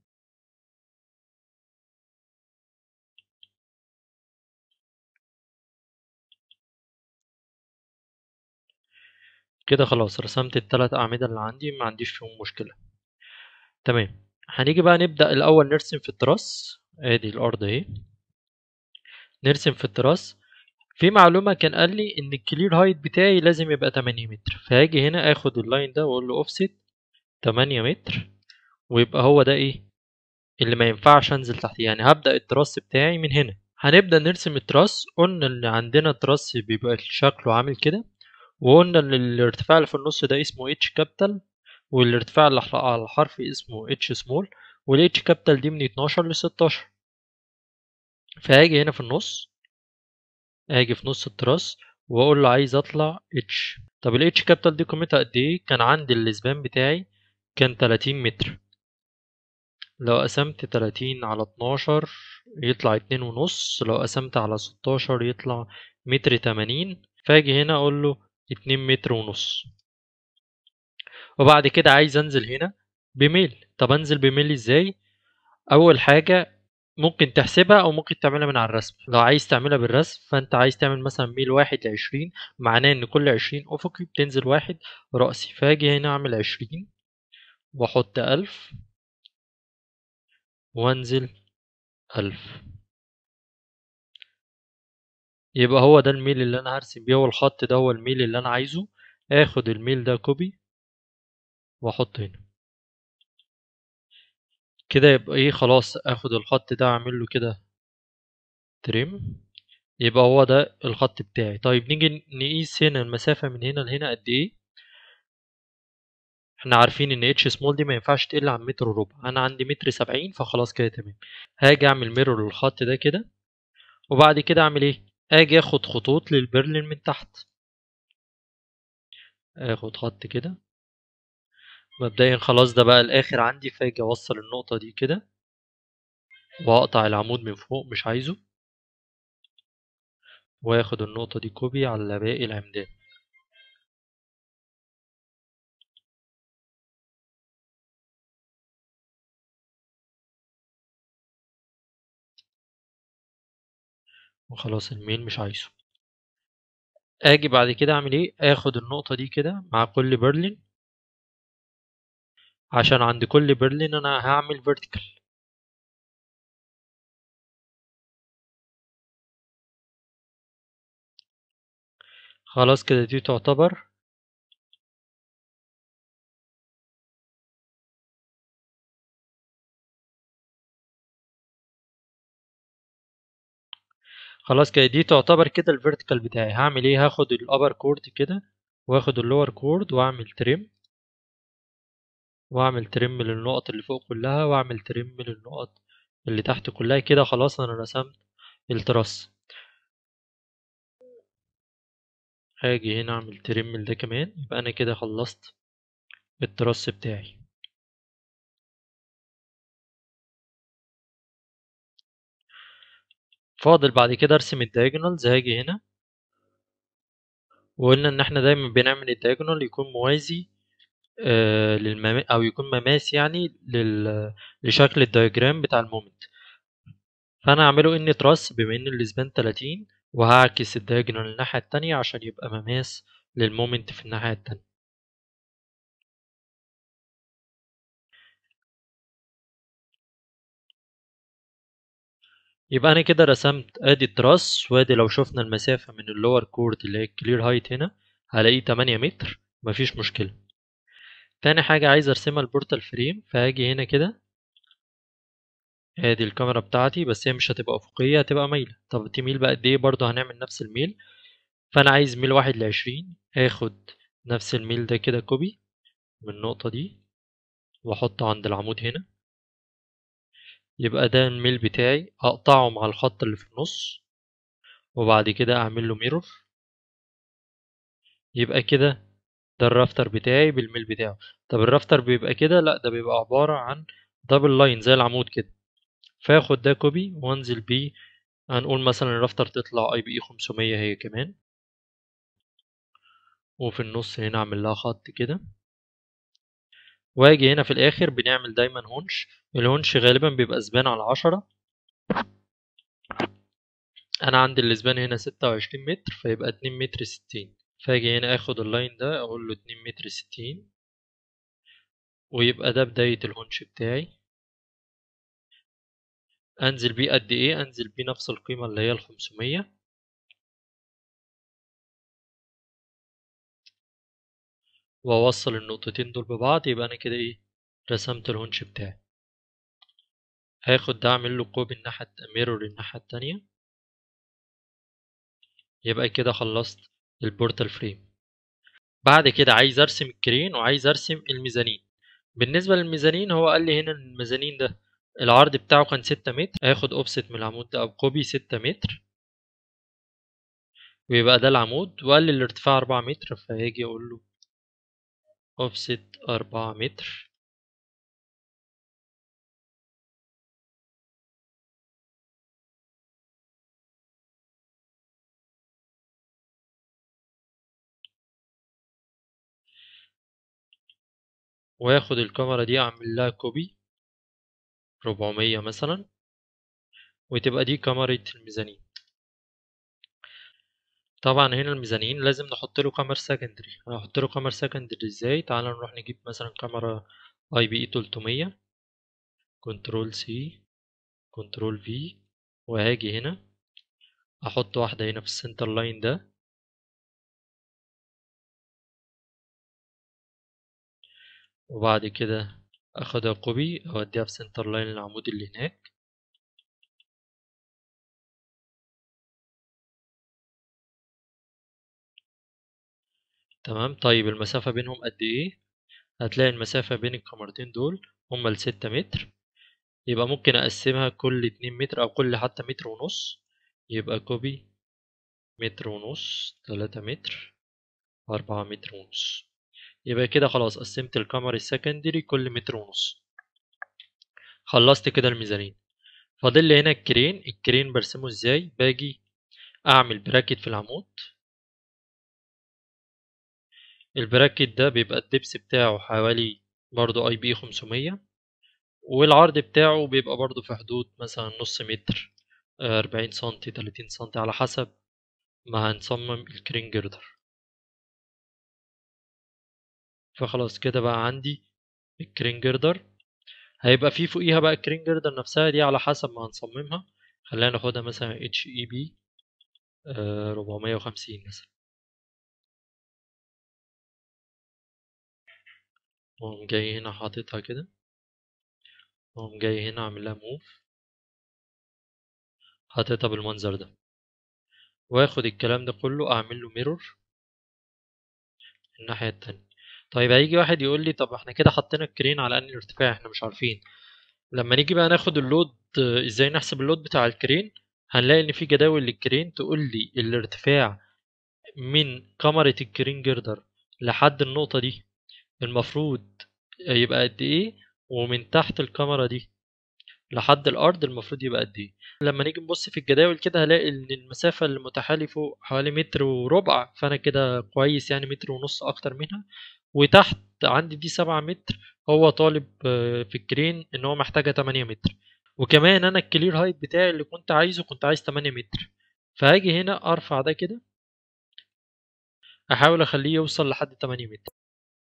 كده خلاص رسمت التلات أعمدة اللي عندي ما عنديش فيهم مشكلة تمام هنيجي بقى نبدأ الأول نرسم في التراس ادي الأرض اهي نرسم في التراس في معلومة كان قال لي إن الكلير هايت بتاعي لازم يبقى 8 متر فهاجي هنا آخد اللاين ده وأقول له أوفست 8 متر ويبقى هو ده إيه اللي ما ينفعش أنزل تحت يعني هبدأ التراس بتاعي من هنا هنبدأ نرسم التراس قلنا إن عندنا تراس بيبقى شكله عامل كده وقلنا ان الارتفاع اللي في النص ده اسمه اتش كابيتال والارتفاع اللي على الحرف اسمه اتش سمول والاتش كابيتال دي من 12 ل 16 فهاجي هنا في النص اجي في نص التراس واقول له عايز اطلع اتش طب الاتش كابيتال دي قيمتها قد ايه كان عندي الاسبان بتاعي كان 30 متر لو قسمت 30 على 12 يطلع اتنين ونص لو قسمت على 16 يطلع متر 80 فاجي هنا اقول له اتنين متر ونص وبعد كده عايز انزل هنا بميل طب انزل بميل ازاي اول حاجة ممكن تحسبها او ممكن تعملها من على الرسم لو عايز تعملها بالرسم فانت عايز تعمل مثلا ميل واحد لعشرين معناه ان كل عشرين افقي بتنزل واحد رأسي فاجي هنا اعمل عشرين واحط الف وانزل الف يبقى هو ده الميل اللي انا هرسم بيه والخط ده هو الميل اللي انا عايزه اخد الميل ده كوبي واحطه هنا كده يبقى ايه خلاص اخد الخط ده اعمل له كده تريم يبقى هو ده الخط بتاعي طيب نيجي نقيس هنا المسافة من هنا لهنا قد ايه احنا عارفين ان اتش سمول دي ما ينفعش تقل عن متر وربع انا عندي متر سبعين فخلاص كده تمام هاجي اعمل ميرور للخط ده كده وبعد كده اعمل ايه اجي اخد خطوط للبرلين من تحت اخد خط كده مبدئيا خلاص ده بقى الاخر عندي فاجي اوصل النقطة دي كده واقطع العمود من فوق مش عايزه واخد النقطة دي كوبي على باقي العمدان وخلاص الميل مش عايزه اجي بعد كده اعمل ايه اخد النقطة دي كده مع كل برلين عشان عند كل برلين انا هعمل فيرتيكال خلاص كده دي تعتبر خلاص كده دي تعتبر كده الفيرتيكال بتاعي هعمل ايه هاخد الابر كورد كده واخد اللور كورد واعمل تريم واعمل تريم للنقط اللي فوق كلها واعمل تريم للنقط اللي تحت كلها كده خلاص انا رسمت التراس هاجي هنا اعمل تريم ده كمان يبقى انا كده خلصت التراس بتاعي فاضل بعد كده ارسم الدايجونالز هاجي هنا وقلنا ان احنا دايما بنعمل الدايجونال يكون موازي آه للمم... او يكون مماس يعني لل... لشكل الدايجرام بتاع المومنت فانا اعمله ان تراس بما ان الاسبان 30 وهعكس الدايجونال الناحية التانية عشان يبقى مماس للمومنت في الناحية التانية يبقى انا كده رسمت ادي التراس وادي لو شفنا المسافة من اللور كورد اللي هي الكلير هايت هنا هلاقيه 8 متر مفيش مشكلة تاني حاجة عايز ارسمها البورتال فريم فهاجي هنا كده ادي الكاميرا بتاعتي بس هي مش هتبقى افقية هتبقى مايلة طب تميل بقى قد ايه برضه هنعمل نفس الميل فانا عايز ميل واحد لعشرين هاخد نفس الميل ده كده كوبي من النقطة دي واحطه عند العمود هنا يبقى ده الميل بتاعي اقطعه مع الخط اللي في النص وبعد كده اعمل له ميرور يبقى كده ده الرافتر بتاعي بالميل بتاعه طب الرافتر بيبقى كده لا ده بيبقى عبارة عن دبل لاين زي العمود كده فاخد ده كوبي وانزل بيه هنقول مثلا الرافتر تطلع اي بي اي 500 هي كمان وفي النص هنا اعمل لها خط كده واجي هنا في الاخر بنعمل دايما هونش الهونش غالبا بيبقى سبان على عشرة انا عندي الاسبان هنا ستة وعشرين متر فيبقى اتنين متر ستين فاجي هنا اخد اللاين ده اقول له اتنين متر ستين ويبقى ده بداية الهونش بتاعي انزل بيه قد ايه انزل بيه نفس القيمة اللي هي الخمسمية واوصل النقطتين دول ببعض يبقى انا كده ايه رسمت الهونش بتاعي هاخد ده اعمل له كوبي الناحية ميرور الناحية التانية يبقى كده خلصت البورتال فريم بعد كده عايز ارسم الكرين وعايز ارسم الميزانين بالنسبة للميزانين هو قال لي هنا الميزانين ده العرض بتاعه كان ستة متر هاخد اوفست من العمود ده او كوبي ستة متر ويبقى ده العمود وقال لي الارتفاع أربعة متر فهاجي اقول له اوفست أربعة متر واخد الكاميرا دي اعمل لها كوبي 400 مثلا وتبقى دي كاميرا الميزانين طبعا هنا الميزانين لازم نحط له كاميرا سكندري هنحط له كاميرا سكندري ازاي تعال نروح نجيب مثلا كاميرا اي بي اي 300 كنترول سي كنترول في وهاجي هنا احط واحدة هنا في السنتر لاين ده وبعد كده اخدها كوبي اوديها في سنتر لاين العمود اللي هناك تمام طيب المسافة بينهم قد ايه هتلاقي المسافة بين الكاميرتين دول هما الستة متر يبقى ممكن اقسمها كل اتنين متر او كل حتى متر ونص يبقى كوبي متر ونص تلاتة متر أربعة متر ونص يبقى كده خلاص قسمت الكاميرا السكندري كل متر ونص خلصت كده الميزانين فاضل لي هنا الكرين الكرين برسمه ازاي باجي اعمل براكت في العمود البراكت ده بيبقى الدبس بتاعه حوالي برضو اي بي 500 والعرض بتاعه بيبقى برضو في حدود مثلا نص متر أربعين سنتي تلاتين سنتي على حسب ما هنصمم الكرين جردر فخلاص كده بقى عندي الكرين جردر هيبقى في فوقيها بقى الكرين جردر نفسها دي على حسب ما هنصممها خلينا ناخدها مثلا اتش اي بي ربعمية وخمسين مثلا واقوم جاي هنا حاططها كده واقوم جاي هنا اعمل لها موف حاططها بالمنظر ده واخد الكلام ده كله اعمل له ميرور الناحية التانية طيب هيجي واحد يقول لي طب احنا كده حطينا الكرين على انهي ارتفاع احنا مش عارفين لما نيجي بقى ناخد اللود ازاي نحسب اللود بتاع الكرين هنلاقي ان في جداول للكرين تقول لي الارتفاع من كاميرا الكرين جردر لحد النقطة دي المفروض يبقى قد ايه ومن تحت الكاميرا دي لحد الارض المفروض يبقى قد ايه لما نيجي نبص في الجداول كده هلاقي ان المسافه اللي متاحه لي فوق حوالي متر وربع فانا كده كويس يعني متر ونص اكتر منها وتحت عندي دي سبعة متر هو طالب في الكرين ان هو محتاجه 8 متر وكمان انا الكلير هايت بتاعي اللي كنت عايزه كنت عايز 8 متر فهاجي هنا ارفع ده كده احاول اخليه يوصل لحد 8 متر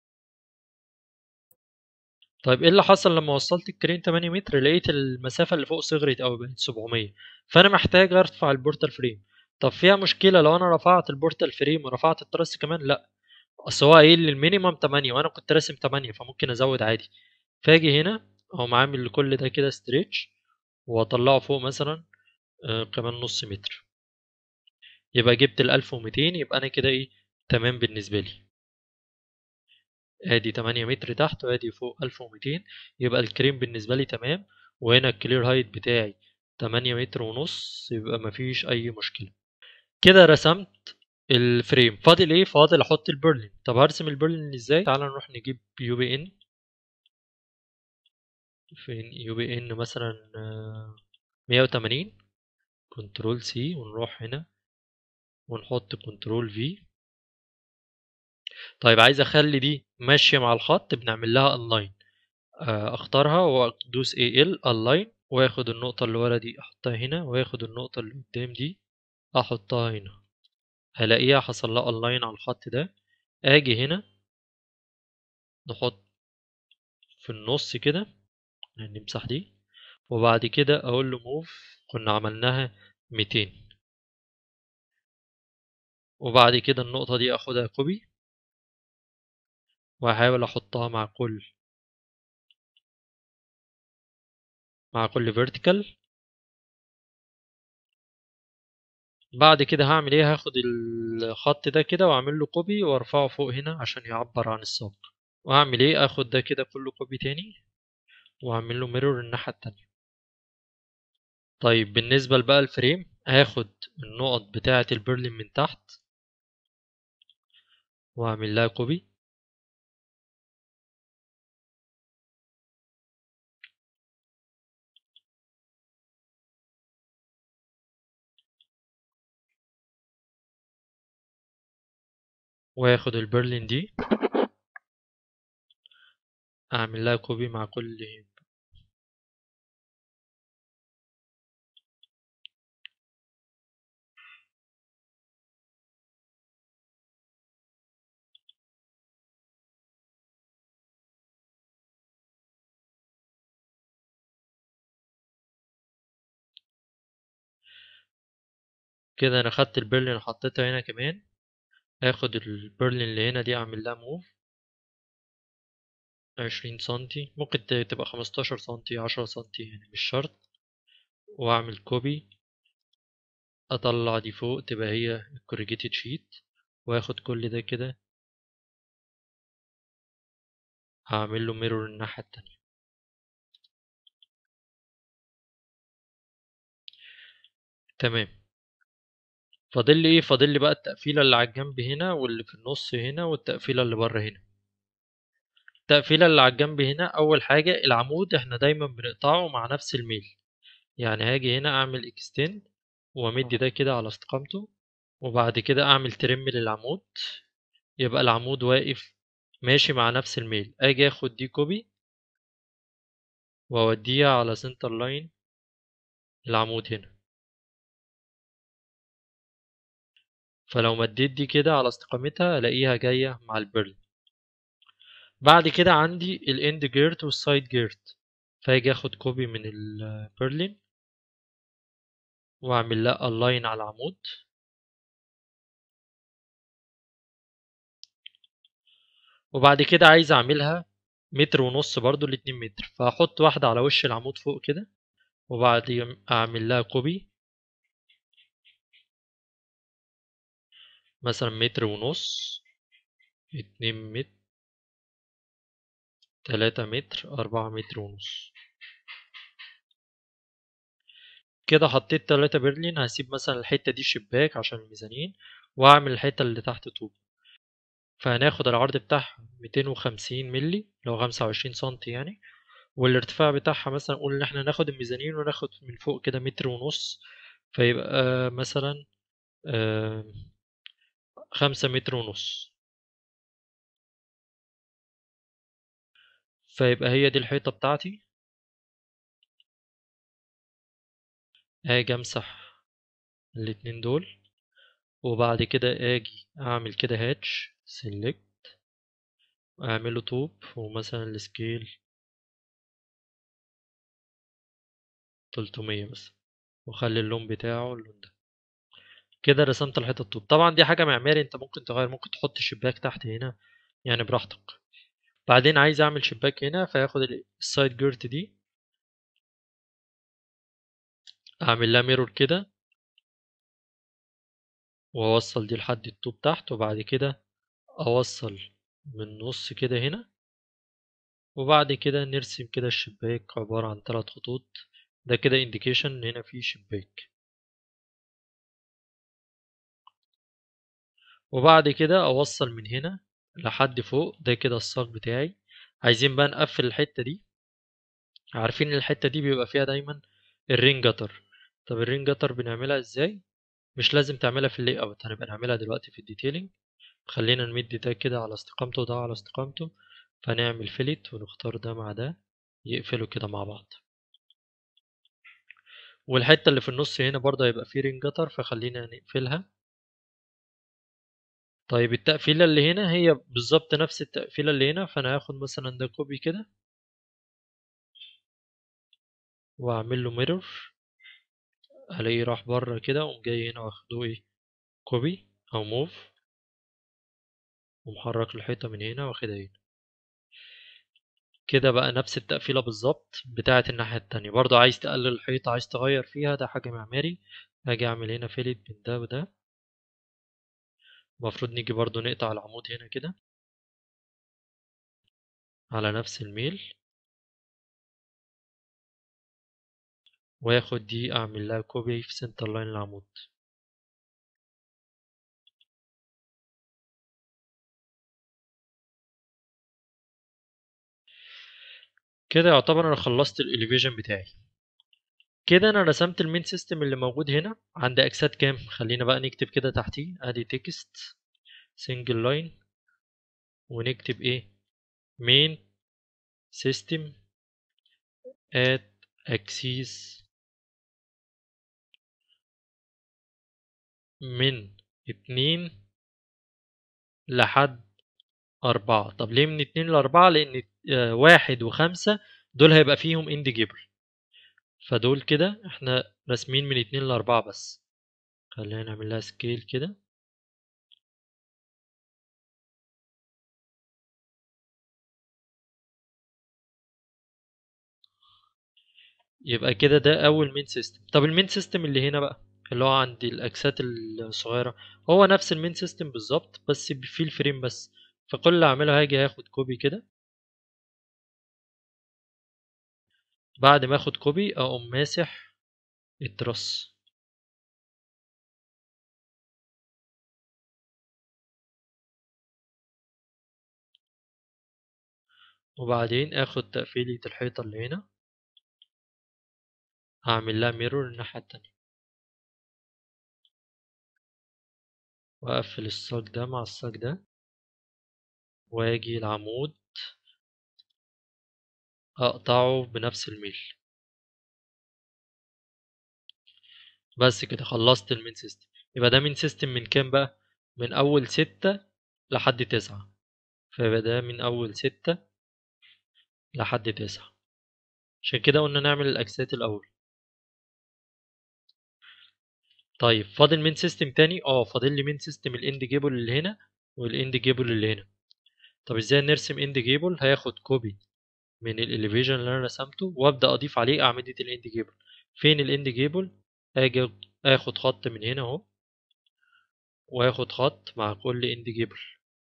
طيب ايه اللي حصل لما وصلت الكرين 8 متر لقيت المسافه اللي فوق صغرت قوي بقت 700 فانا محتاج ارفع البورتال فريم طب فيها مشكله لو انا رفعت البورتال فريم ورفعت التراس كمان لا اصل هو قايل لي المينيمم 8 وانا كنت راسم 8 فممكن ازود عادي فاجي هنا اقوم عامل كل ده كده ستريتش واطلعه فوق مثلا آه كمان نص متر يبقى جبت ال 1200 يبقى انا كده ايه تمام بالنسبه لي ادي 8 متر تحت وادي فوق 1200 يبقى الكريم بالنسبه لي تمام وهنا الكلير هايت بتاعي 8 متر ونص يبقى مفيش اي مشكله كده رسمت الفريم فاضل ايه فاضل احط البرلين طب هرسم البرلين ازاي تعال نروح نجيب يو بي ان فين يو بي ان مثلا 180 كنترول سي ونروح هنا ونحط كنترول في طيب عايز اخلي دي ماشيه مع الخط بنعمل لها الاين اختارها وادوس اي ال الاين واخد النقطه اللي ورا دي احطها هنا واخد النقطه اللي قدام دي احطها هنا هلاقيها حصل لها الاين على الخط ده اجي هنا نحط في النص كده نمسح دي وبعد كده اقول له موف كنا عملناها 200 وبعد كده النقطة دي اخدها كوبي واحاول احطها مع كل مع كل فيرتيكال بعد كده هعمل ايه هاخد الخط ده كده واعمل له كوبي وارفعه فوق هنا عشان يعبر عن الساق واعمل ايه اخد ده كده كله كوبي تاني واعمل له ميرور الناحية التانية طيب بالنسبة بقى الفريم هاخد النقط بتاعة البرلين من تحت واعمل لها كوبي واخد البرلين دي اعمل لها كوبي مع كل كده انا خدت البرلين حطيتها هنا كمان اخد البرلين اللي هنا دي اعمل لها موف عشرين سنتي ممكن تبقى خمستاشر سنتي عشرة سنتي يعني مش شرط واعمل كوبي اطلع دي فوق تبقى هي الكوريجيتد شيت واخد كل ده كده هعمل له ميرور الناحية التانية تمام فاضل لي ايه فاضل لي بقى التقفيله اللي على الجنب هنا واللي في النص هنا والتقفيله اللي بره هنا التقفيله اللي على الجنب هنا اول حاجه العمود احنا دايما بنقطعه مع نفس الميل يعني هاجي هنا اعمل اكستند وامد ده كده على استقامته وبعد كده اعمل ترم للعمود يبقى العمود واقف ماشي مع نفس الميل اجي اخد دي كوبي واوديها على سنتر لاين العمود هنا فلو مديت دي كده على استقامتها الاقيها جاية مع البرل بعد كده عندي الاند جيرت والسايد جيرت فاجي اخد كوبي من البرلين واعمل لها الاين على العمود وبعد كده عايز اعملها متر ونص برضو الاتنين متر فهحط واحدة على وش العمود فوق كده وبعد اعمل لها كوبي مثلا متر ونص اتنين متر تلاتة متر أربعة متر ونص كده حطيت تلاتة برلين هسيب مثلا الحتة دي شباك عشان الميزانين وأعمل الحتة اللي تحت طوب فهناخد العرض بتاعها ميتين وخمسين ملي لو خمسة وعشرين سنتي يعني والارتفاع بتاعها مثلا نقول إن احنا ناخد الميزانين وناخد من فوق كده متر ونص فيبقى مثلا خمسة متر ونص فيبقى هي دي الحيطة بتاعتي هاجي امسح الاتنين دول وبعد كده اجي اعمل كده هاتش سيلكت اعمله توب ومثلا السكيل تلتمية بس واخلي اللون بتاعه اللون ده كده رسمت الحيطة الطوب طبعا دي حاجة معماري انت ممكن تغير ممكن تحط شباك تحت هنا يعني براحتك بعدين عايز اعمل شباك هنا فياخد السايد جيرت دي اعمل لها ميرور كده واوصل دي لحد الطوب تحت وبعد كده اوصل من النص كده هنا وبعد كده نرسم كده الشباك عبارة عن ثلاث خطوط ده كده انديكيشن ان هنا في شباك وبعد كده اوصل من هنا لحد فوق ده كده الساق بتاعي عايزين بقى نقفل الحتة دي عارفين ان الحتة دي بيبقى فيها دايما الرين جتر طب الرين جتر بنعملها ازاي مش لازم تعملها في اللي اوت هنبقى نعملها دلوقتي في الديتيلينج خلينا نمد ده كده على استقامته وده على استقامته فنعمل فيلت ونختار ده مع ده يقفلوا كده مع بعض والحتة اللي في النص هنا برضه هيبقى فيه رين جتر فخلينا نقفلها طيب التقفيلة اللي هنا هي بالظبط نفس التقفيلة اللي هنا فأنا هاخد مثلا ده كوبي كده وأعمل له ميرور ألاقيه راح بره كده وأقوم جاي هنا واخده إيه كوبي أو موف ومحرك الحيطة من هنا واخدها هنا كده بقى نفس التقفيلة بالظبط بتاعة الناحية التانية برضو عايز تقلل الحيطة عايز تغير فيها ده حاجة معماري هاجي أعمل هنا فيلت بين ده وده المفروض نيجي برضو نقطع العمود هنا كده على نفس الميل واخد دي اعمل لها كوبي في سنتر لاين العمود كده يعتبر انا خلصت الاليفيجن بتاعي كده انا رسمت المين سيستم اللي موجود هنا عند اكسات كام خلينا بقى نكتب كده تحتيه ادي تكست سنجل لاين ونكتب ايه main system at axis من اتنين لحد أربعة طب ليه من اتنين لأربعة لأن آه، واحد وخمسة دول هيبقى فيهم اند جيبل فدول كده احنا راسمين من اتنين لأربعة بس خلينا نعمل لها سكيل كده يبقى كده ده أول مين سيستم طب المين سيستم اللي هنا بقى اللي هو عند الأجساد الصغيرة هو نفس المين سيستم بالظبط بس فيه الفريم بس فكل اللي أعمله هاجي هاخد كوبي كده بعد ما اخد كوبي اقوم ماسح الترس وبعدين اخد تقفيلة الحيطة اللي هنا هعمل لها ميرور الناحية التانية واقفل الساق ده مع الساق ده واجي العمود اقطعه بنفس الميل بس كده خلصت المين سيستم يبقى ده مين سيستم من كام بقى من اول ستة لحد تسعة فيبقى ده من اول ستة لحد تسعة عشان كده قلنا نعمل الاجساد الاول طيب فاضل مين سيستم تاني اه فاضل لي مين سيستم الاند جيبل اللي هنا والاند جيبل اللي هنا طب ازاي نرسم اند جيبل هياخد كوبي من الاليفيجن اللي انا رسمته وابدا اضيف عليه اعمده الاند جيبل فين الاند جيبل اجي اخد خط من هنا اهو واخد خط مع كل اند جيبل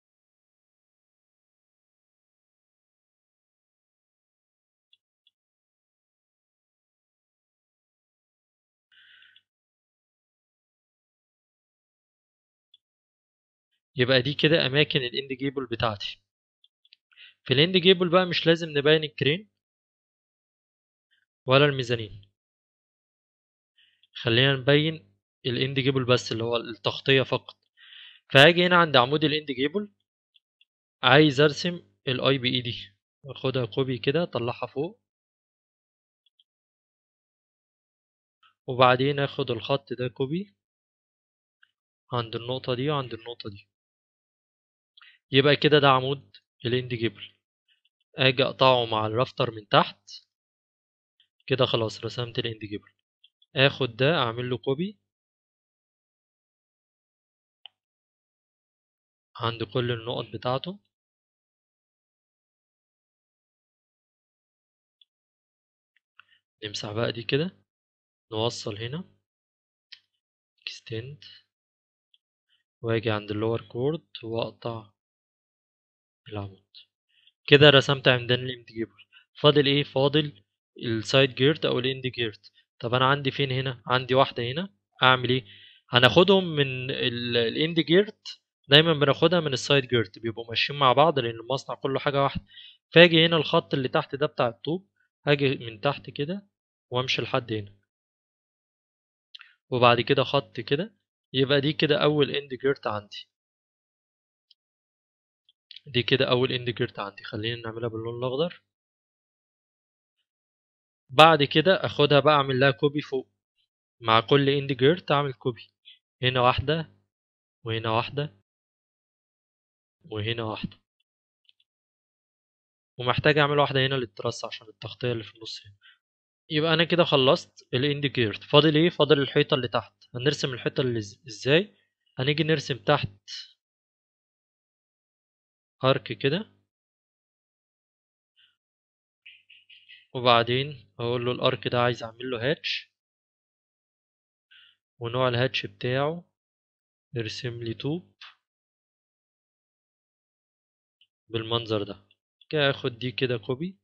يبقى دي كده اماكن الاند جيبل بتاعتي في الاند جيبل بقى مش لازم نبين الكرين ولا الميزانين خلينا نبين الاند جيبل بس اللي هو التغطية فقط فهاجي هنا عند عمود الاند جيبل عايز ارسم الاي بي اي دي اخدها كوبي كده اطلعها فوق وبعدين اخد الخط ده كوبي عند النقطة دي وعند النقطة دي يبقى كده ده عمود الاند جيبل اجي اقطعه مع الرافتر من تحت كده خلاص رسمت الاند جيبل اخد ده اعمل له كوبي عند كل النقط بتاعته نمسح بقى دي كده نوصل هنا extend واجي عند اللور كورد واقطع العمود كده رسمت عمدان الاند جيبل فاضل ايه فاضل السايد جيرت او الاند جيرت طب انا عندي فين هنا عندي واحده هنا اعمل ايه هناخدهم من الاند جيرت دايما بناخدها من السايد جيرت بيبقوا ماشيين مع بعض لان المصنع كله حاجه واحده فاجي هنا الخط اللي تحت ده بتاع الطوب هاجي من تحت كده وامشي لحد هنا وبعد كده خط كده يبقى دي كده اول اند جيرت عندي دي كده اول اند جيرت عندي خلينا نعملها باللون الاخضر بعد كده اخدها بقى اعمل لها كوبي فوق مع كل اند جيرت اعمل كوبي هنا واحده وهنا واحده وهنا واحده ومحتاج اعمل واحده هنا للترس عشان التغطيه اللي في النص هنا يبقى انا كده خلصت الاند جيرت فاضل ايه فاضل الحيطه اللي تحت هنرسم الحيطه اللي ازاي هنيجي نرسم تحت ارك كده وبعدين اقول له الارك ده عايز اعمل له هاتش ونوع الهاتش بتاعه ارسم لي طوب بالمنظر ده كده اخد دي كده كوبي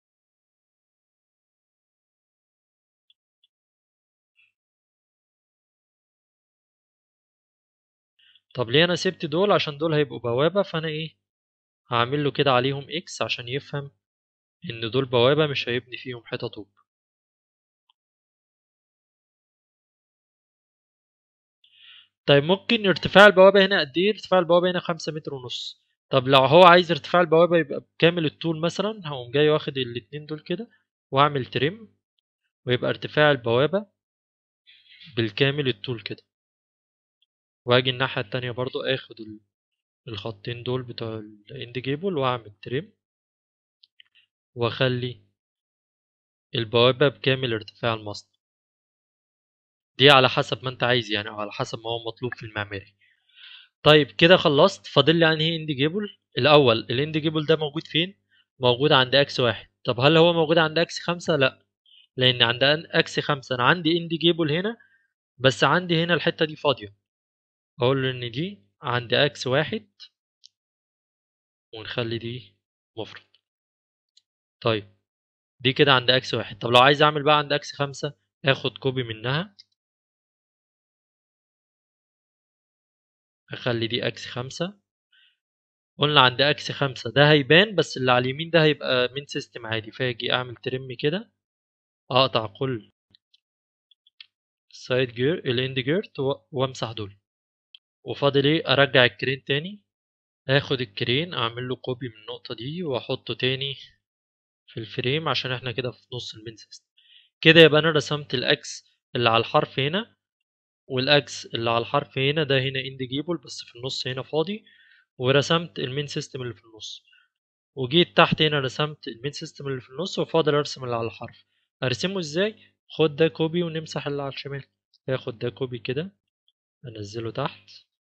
طب ليه انا سبت دول عشان دول هيبقوا بوابة فانا ايه هعمل له كده عليهم اكس عشان يفهم ان دول بوابة مش هيبني فيهم حيطة طوب طيب ممكن ارتفاع البوابة هنا قد ايه ارتفاع البوابة هنا خمسة متر ونص طب لو هو عايز ارتفاع البوابة يبقى بكامل الطول مثلا هقوم جاي واخد الاتنين دول كده واعمل تريم ويبقى ارتفاع البوابة بالكامل الطول كده واجي الناحية التانية برضو اخد الخطين دول بتوع الاند جيبل واعمل تريم واخلي البوابة بكامل ارتفاع المصنع دي على حسب ما انت عايز يعني او على حسب ما هو مطلوب في المعماري طيب كده خلصت فاضل لي انهي اند جيبل الاول الاند جيبل ده موجود فين موجود عند اكس واحد طب هل هو موجود عند اكس خمسة لا لان عند اكس خمسة انا عندي اند جيبل هنا بس عندي هنا الحتة دي فاضية اقول له ان دي عند اكس واحد ونخلي دي مفرد طيب دي كده عند اكس واحد طب لو عايز اعمل بقى عند اكس خمسة اخد كوبي منها اخلي دي اكس خمسة قلنا عند اكس خمسة ده هيبان بس اللي على اليمين ده هيبقى من سيستم عادي فاجي اعمل ترم كده اقطع كل السايد جير الاند جيرت وامسح دول وفاضل ايه ارجع الكرين تاني اخد الكرين اعمل له كوبي من النقطة دي واحطه تاني في الفريم عشان احنا كده في نص المين سيستم كده يبقى انا رسمت الاكس اللي على الحرف هنا والاكس اللي على الحرف هنا ده هنا اند جيبل بس في النص هنا فاضي ورسمت المين سيستم اللي في النص وجيت تحت هنا رسمت المين سيستم اللي في النص وفاضل ارسم اللي على الحرف ارسمه ازاي خد ده كوبي ونمسح اللي على الشمال اخد ده كوبي كده انزله تحت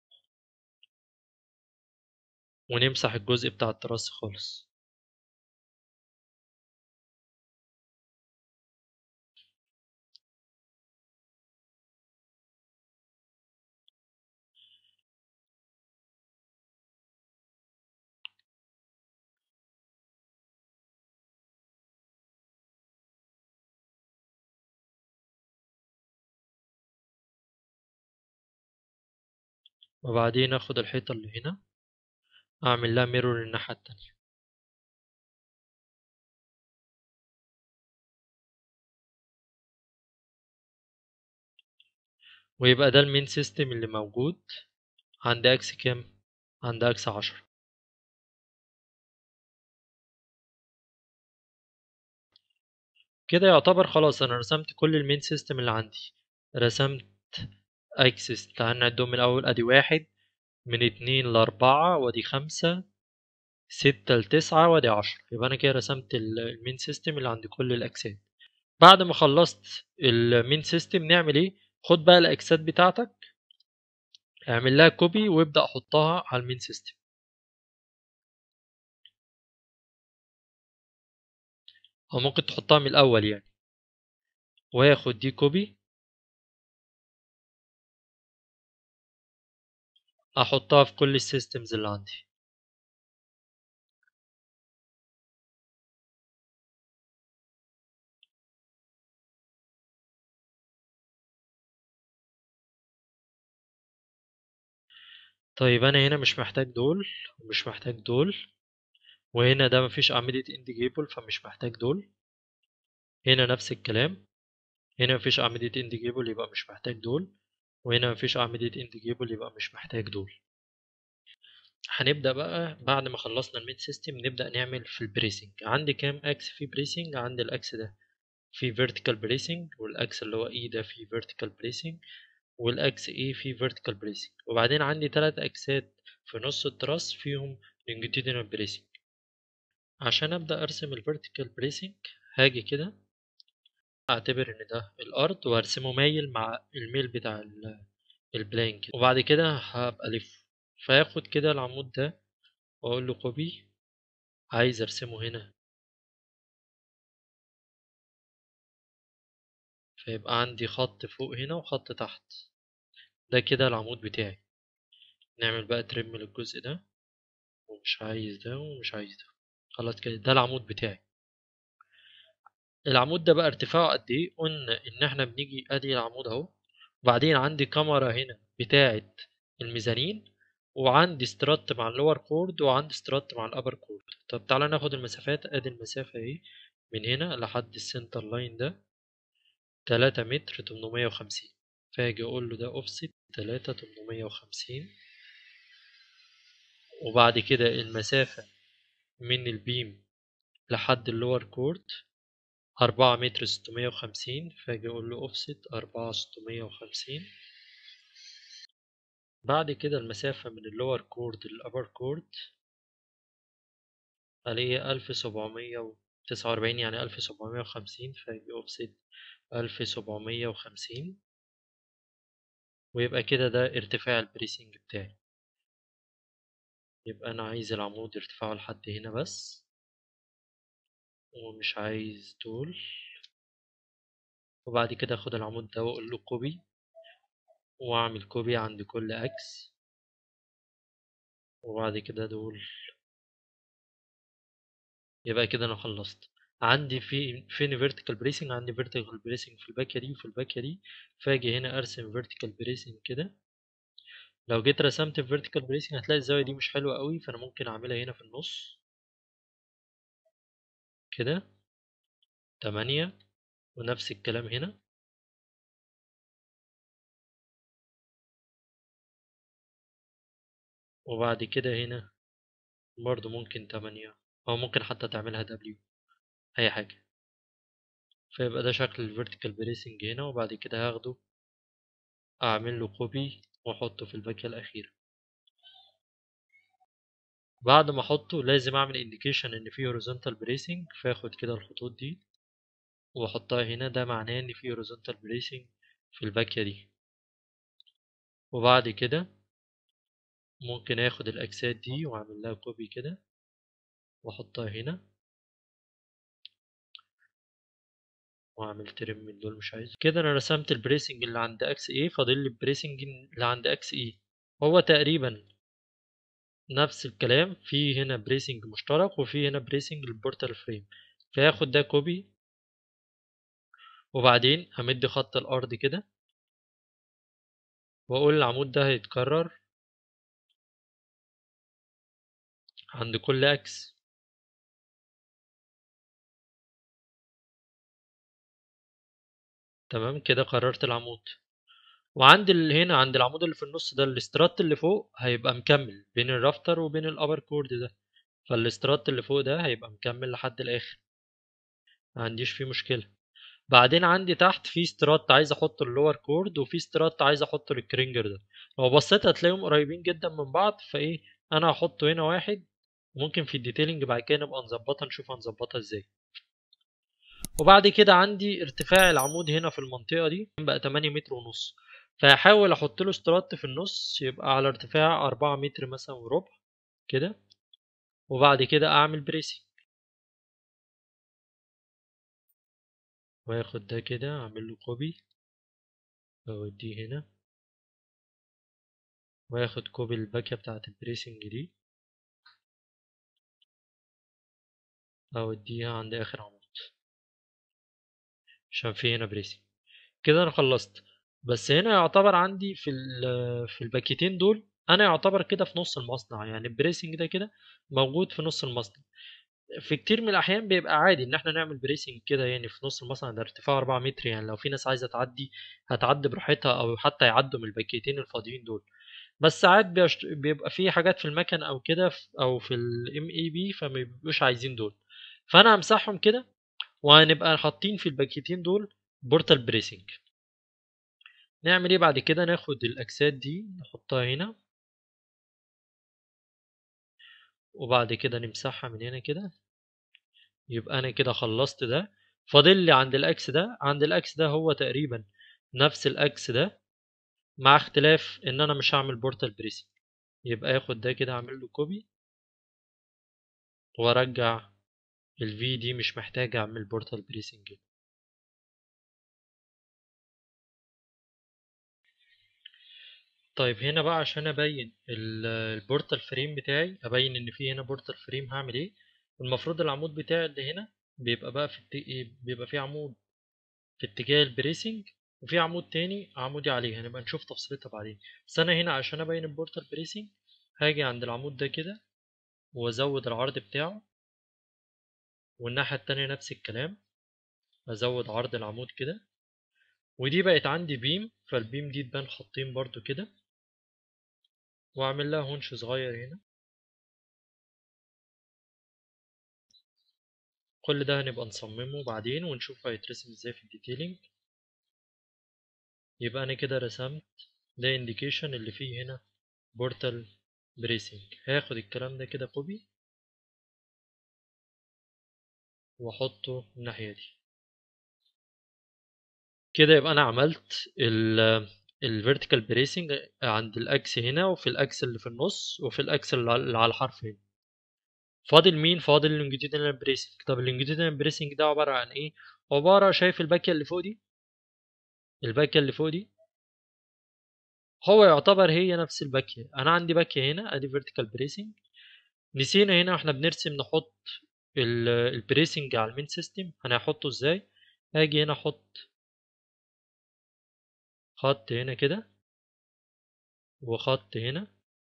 ونمسح الجزء بتاع التراس خالص وبعدين اخد الحيطة اللي هنا اعمل لها ميرور الناحية التانية ويبقى ده المين سيستم اللي موجود عند اكس كام عند اكس عشرة كده يعتبر خلاص انا رسمت كل المين سيستم اللي عندي رسمت اكسس تعال نعدهم من الاول ادي واحد من اتنين لاربعة وادي خمسة ستة لتسعة وادي عشرة يبقى انا كده رسمت المين سيستم اللي عند كل الاكسات بعد ما خلصت المين سيستم نعمل ايه خد بقى الاكسات بتاعتك اعمل لها كوبي وابدا حطها على المين سيستم او ممكن تحطها من الاول يعني واخد دي كوبي احطها في كل السيستمز اللي عندي طيب انا هنا مش محتاج دول ومش محتاج دول وهنا ده مفيش اعمدة انديجيبل فمش محتاج دول هنا نفس الكلام هنا مفيش اعمدة انديجيبل يبقى مش محتاج دول وهنا مفيش اعمدة انديجيبل يبقى مش محتاج دول هنبدأ بقى بعد ما خلصنا الميد سيستم نبدأ نعمل في البريسنج عندي كام اكس في بريسنج عندي الاكس ده في vertical bracing والاكس اللي هو اي ده في vertical bracing والاكس اي في vertical bracing وبعدين عندي تلات اكسات في نص التراس فيهم longitudinal bracing عشان ابدا ارسم ال vertical bracing هاجي كده اعتبر ان ده الارض وارسمه مايل مع الميل بتاع البلان كده وبعد كده هبقى الف فاخد كده العمود ده واقول له كوبي عايز ارسمه هنا فيبقى عندي خط فوق هنا وخط تحت ده كده العمود بتاعي نعمل بقى ترم للجزء ده ومش عايز ده ومش عايز ده خلاص كده ده العمود بتاعي العمود ده بقى ارتفاعه قد ايه قلنا ان احنا بنيجي ادي العمود اهو وبعدين عندي كاميرا هنا بتاعه الميزانين وعندي سترات مع اللور كورد وعندي سترات مع الابر كورد طب تعالى ناخد المسافات ادي المسافه اهي من هنا لحد السنتر لاين ده تلاتة متر تمنمية وخمسين فاجي اقول له ده اوفست تلاتة تمنمية وخمسين وبعد كده المسافة من البيم لحد اللور كورد أربعة متر ستمية وخمسين فاجي أقول له أوفست أربعة ستمية وخمسين بعد كده المسافة من اللور كورد للأبر كورد ألاقي ألف سبعمية وتسعة وأربعين يعني ألف سبعمية وخمسين فاجي أوفست ألف سبعمية وخمسين ويبقى كده ده ارتفاع البريسنج بتاعي يبقى أنا عايز العمود ارتفاعه لحد هنا بس ومش عايز دول وبعد كده اخد العمود ده واقول له كوبي واعمل كوبي عند كل اكس وبعد كده دول يبقى كده انا خلصت عندي في فين vertical bracing عندي vertical bracing في الباكية دي وفي الباكية دي فاجي هنا ارسم vertical bracing كده لو جيت رسمت vertical bracing هتلاقي الزاوية دي مش حلوة قوي فانا ممكن اعملها هنا في النص كده تمانية ونفس الكلام هنا وبعد كده هنا برضو ممكن تمانية أو ممكن حتى تعملها دبليو أي حاجة فيبقى ده شكل الفيرتيكال بريسنج هنا وبعد كده هاخده أعمل له كوبي وأحطه في الباكية الأخيرة بعد ما أحطه لازم أعمل إنديكيشن إن فيه horizontal bracing فاخد كده الخطوط دي وأحطها هنا ده معناه إن فيه horizontal bracing في الباكية دي وبعد كده ممكن اخد الاجساد دي واعمل لها كوبي كده واحطها هنا واعمل ترم من دول مش عايز كده انا رسمت البريسنج اللي عند اكس ايه فاضل لي البريسنج اللي عند اكس ايه هو تقريبا نفس الكلام في هنا بريسنج مشترك وفي هنا بريسنج البورتال فريم فهاخد ده كوبي وبعدين همد خط الارض كده واقول العمود ده هيتكرر عند كل اكس تمام كده قررت العمود وعند ال... هنا عند العمود اللي في النص ده الاسترات اللي فوق هيبقى مكمل بين الرافتر وبين الابر كورد ده فالاسترات اللي فوق ده هيبقى مكمل لحد الاخر ما عنديش فيه مشكله بعدين عندي تحت في سترات عايز احط اللور كورد وفي سترات عايز احط الكرينجر ده لو بصيت هتلاقيهم قريبين جدا من بعض فايه انا هحطه هنا واحد ممكن في الديتيلنج بعد كده نبقى نظبطها نشوف هنظبطها ازاي وبعد كده عندي ارتفاع العمود هنا في المنطقة دي بقى 8 متر ونص فهحاول احط له استرات في النص يبقى على ارتفاع 4 متر مثلا وربع كده وبعد كده اعمل بريسنج واخد ده كده اعمل له كوبي واوديه هنا واخد كوبي الباكية بتاعة البريسنج دي اوديها عند اخر عمود عشان في هنا بريسنج كده انا خلصت بس هنا يعتبر عندي في في الباكيتين دول انا يعتبر كده في نص المصنع يعني البريسنج ده كده موجود في نص المصنع في كتير من الاحيان بيبقى عادي ان احنا نعمل بريسنج كده يعني في نص المصنع ده ارتفاع 4 متر يعني لو في ناس عايزه تعدي هتعدي براحتها او حتى يعدوا من الباكيتين الفاضيين دول بس ساعات بيشت... بيبقى في حاجات في المكن او كده او في الام اي بي فما بيبقوش عايزين دول فانا همسحهم كده وهنبقى حاطين في الباكيتين دول بورتال بريسنج نعمل ايه بعد كده ناخد الاجساد دي نحطها هنا وبعد كده نمسحها من هنا كده يبقى انا كده خلصت ده فاضل لي عند الاكس ده عند الاكس ده هو تقريبا نفس الاكس ده مع اختلاف ان انا مش هعمل بورتال بريسنج يبقى اخد ده كده اعمل له كوبي وارجع الفي دي مش محتاج اعمل بورتال بريسنج طيب هنا بقى عشان ابين البورتال فريم بتاعي ابين ان في هنا بورتال فريم هعمل ايه المفروض العمود بتاعي اللي هنا بيبقى بقى في الت... بيبقى في عمود في اتجاه البريسنج وفي عمود تاني عمودي عليه هنبقى نشوف تفصيلتها بعدين بس انا هنا عشان ابين البورتال بريسنج هاجي عند العمود ده كده وازود العرض بتاعه والناحية التانية نفس الكلام ازود عرض العمود كده ودي بقت عندي بيم فالبيم دي تبان خطين برضو كده واعمل لها هونش صغير هنا كل ده هنبقى نصممه بعدين ونشوف هيترسم ازاي في الديتيلينج يبقى انا كده رسمت ده انديكيشن اللي فيه هنا بورتال بريسنج هاخد الكلام ده كده كوبي واحطه الناحية دي كده يبقى انا عملت الفيرتيكال بريسنج عند الاكس هنا وفي الاكس اللي في النص وفي الاكس اللي على الحرف هنا فاضل مين فاضل اللونجيتودينال بريسنج طب اللونجيتودينال بريسنج ده عباره عن ايه عباره شايف الباكيه اللي فوق دي الباكيه اللي فوق دي هو يعتبر هي نفس الباكيه انا عندي باكيه هنا ادي فيرتيكال بريسنج نسينا هنا واحنا بنرسم نحط البريسنج على المين سيستم هنحطه ازاي هاجي هنا احط خط هنا كده وخط هنا